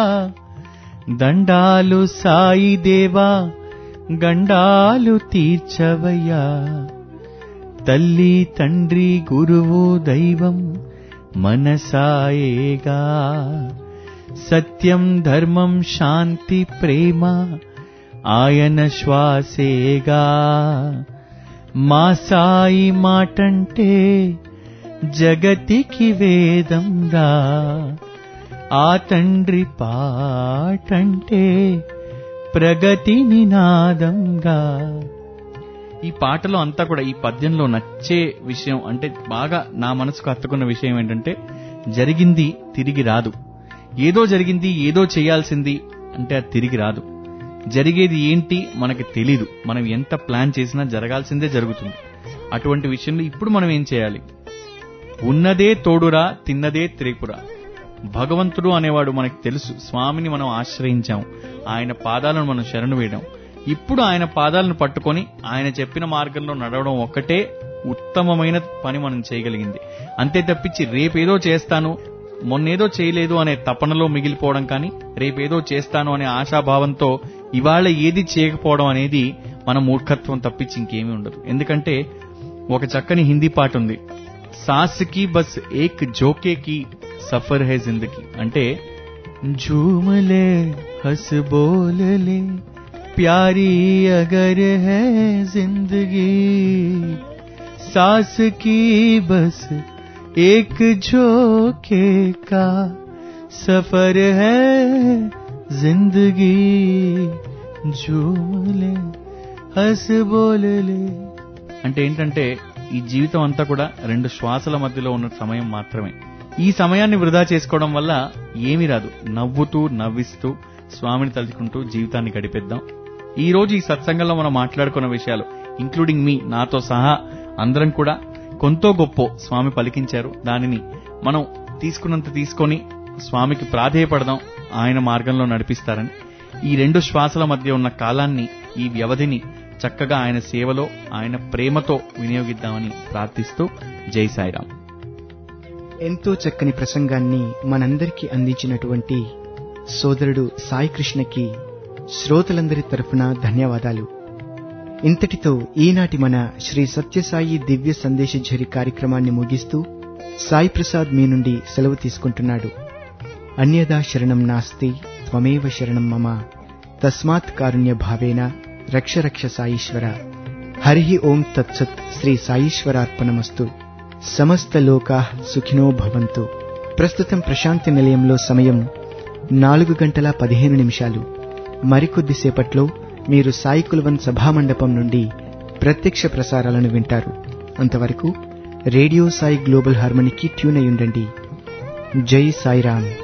దండాలు సాయి దేవా గండాలు తీర్చవయ్యా తల్లి తండ్రి గురువు దైవం మనసాయేగా సత్యం ధర్మం శాంతి ప్రేమ ఆయన శ్వాసేగా మా సాయి మాటంటే జగతికి వేదంరా ఆ తండ్రి పాటంటే ప్రగతి నినాదంగా ఈ పాటలో అంతా కూడా ఈ పద్యంలో నచ్చే విషయం అంటే బాగా నా మనసుకు హత్తుకున్న విషయం ఏంటంటే జరిగింది తిరిగి రాదు ఏదో జరిగింది ఏదో చేయాల్సింది అంటే అది తిరిగి రాదు జరిగేది ఏంటి మనకి తెలీదు మనం ఎంత ప్లాన్ చేసినా జరగాల్సిందే జరుగుతుంది అటువంటి విషయంలో ఇప్పుడు మనం ఏం చేయాలి ఉన్నదే తోడురా తిన్నదే త్రిపుర భగవంతుడు అనేవాడు మనకి తెలుసు స్వామిని మనం ఆశ్రయించాం ఆయన పాదాలను మనం శరణు వేయడం ఇప్పుడు ఆయన పాదాలను పట్టుకొని ఆయన చెప్పిన మార్గంలో నడవడం ఒక్కటే ఉత్తమమైన పని మనం చేయగలిగింది అంతే తప్పించి రేపేదో చేస్తాను మొన్నేదో చేయలేదు అనే తపనలో మిగిలిపోవడం కానీ రేపేదో చేస్తాను అనే ఆశాభావంతో ఇవాళ ఏది చేయకపోవడం అనేది మన మూర్ఖత్వం తప్పించి ఇంకేమీ ఉండదు ఎందుకంటే ఒక చక్కని హిందీ పాట ఉంది సాస్కి బస్ ఏక్ జోకే సఫర్ హై జిందగీ అంటే झूमले हंस बोल ले प्यारी अगर है जिंदगी सास की बस एक झोंके का सफर है जिंदगी झूम ले हंस बोल ले అంటే ఏంటంటే ఈ జీవితం అంతా కూడా రెండు శ్వాసల మధ్యలో ఉన్న సమయం మాత్రమే ఈ సమయాన్ని వృధా చేసుకోవడం వల్ల ఏమీ రాదు నవ్వుతూ నవ్విస్తూ స్వామిని తలుచుకుంటూ జీవితాన్ని గడిపేద్దాం ఈ రోజు ఈ సత్సంగంలో మనం మాట్లాడుకున్న విషయాలు ఇంక్లూడింగ్ మీ నాతో సహా అందరం కూడా కొంతో గొప్ప స్వామి పలికించారు దానిని మనం తీసుకున్నంత తీసుకొని స్వామికి ప్రాధేయపడదాం ఆయన మార్గంలో నడిపిస్తారని ఈ రెండు శ్వాసల మధ్య ఉన్న కాలాన్ని ఈ వ్యవధిని చక్కగా ఆయన సేవలో ఆయన ప్రేమతో వినియోగిద్దామని ప్రార్థిస్తూ జై సాయిరాం ఎంతో చక్కని ప్రసంగాన్ని మనందరికీ అందించినటువంటి సోదరుడు సాయికృష్ణకి శ్రోతలందరి తరఫున ధన్యవాదాలు ఇంతటితో ఈనాటి మన శ్రీ సత్యసాయి దివ్య సందేశఝరి కార్యక్రమాన్ని ముగిస్తూ సాయి ప్రసాద్ మీ నుండి సెలవు తీసుకుంటున్నాడు అన్యదా శరణం నాస్తి త్వమేవ శరణం మమ తస్మాత్ కారుణ్య భావేన రక్ష రక్ష సాయీశ్వర హరి ఓం తత్సత్ శ్రీ సాయీశ్వరార్పణమస్తు సమస్త లోకా సుఖినో భవంతు ప్రస్తుతం ప్రశాంతి నిలయంలో సమయం నాలుగు గంటల పదిహేను నిమిషాలు మరికొద్దిసేపట్లో మీరు సాయి కుల్వన్ సభామండపం నుండి ప్రత్యక్ష ప్రసారాలను వింటారు అంతవరకు రేడియో సాయి గ్లోబల్ హార్మనీకి ట్యూన్ అయి ఉండండి జై సాయిరామ్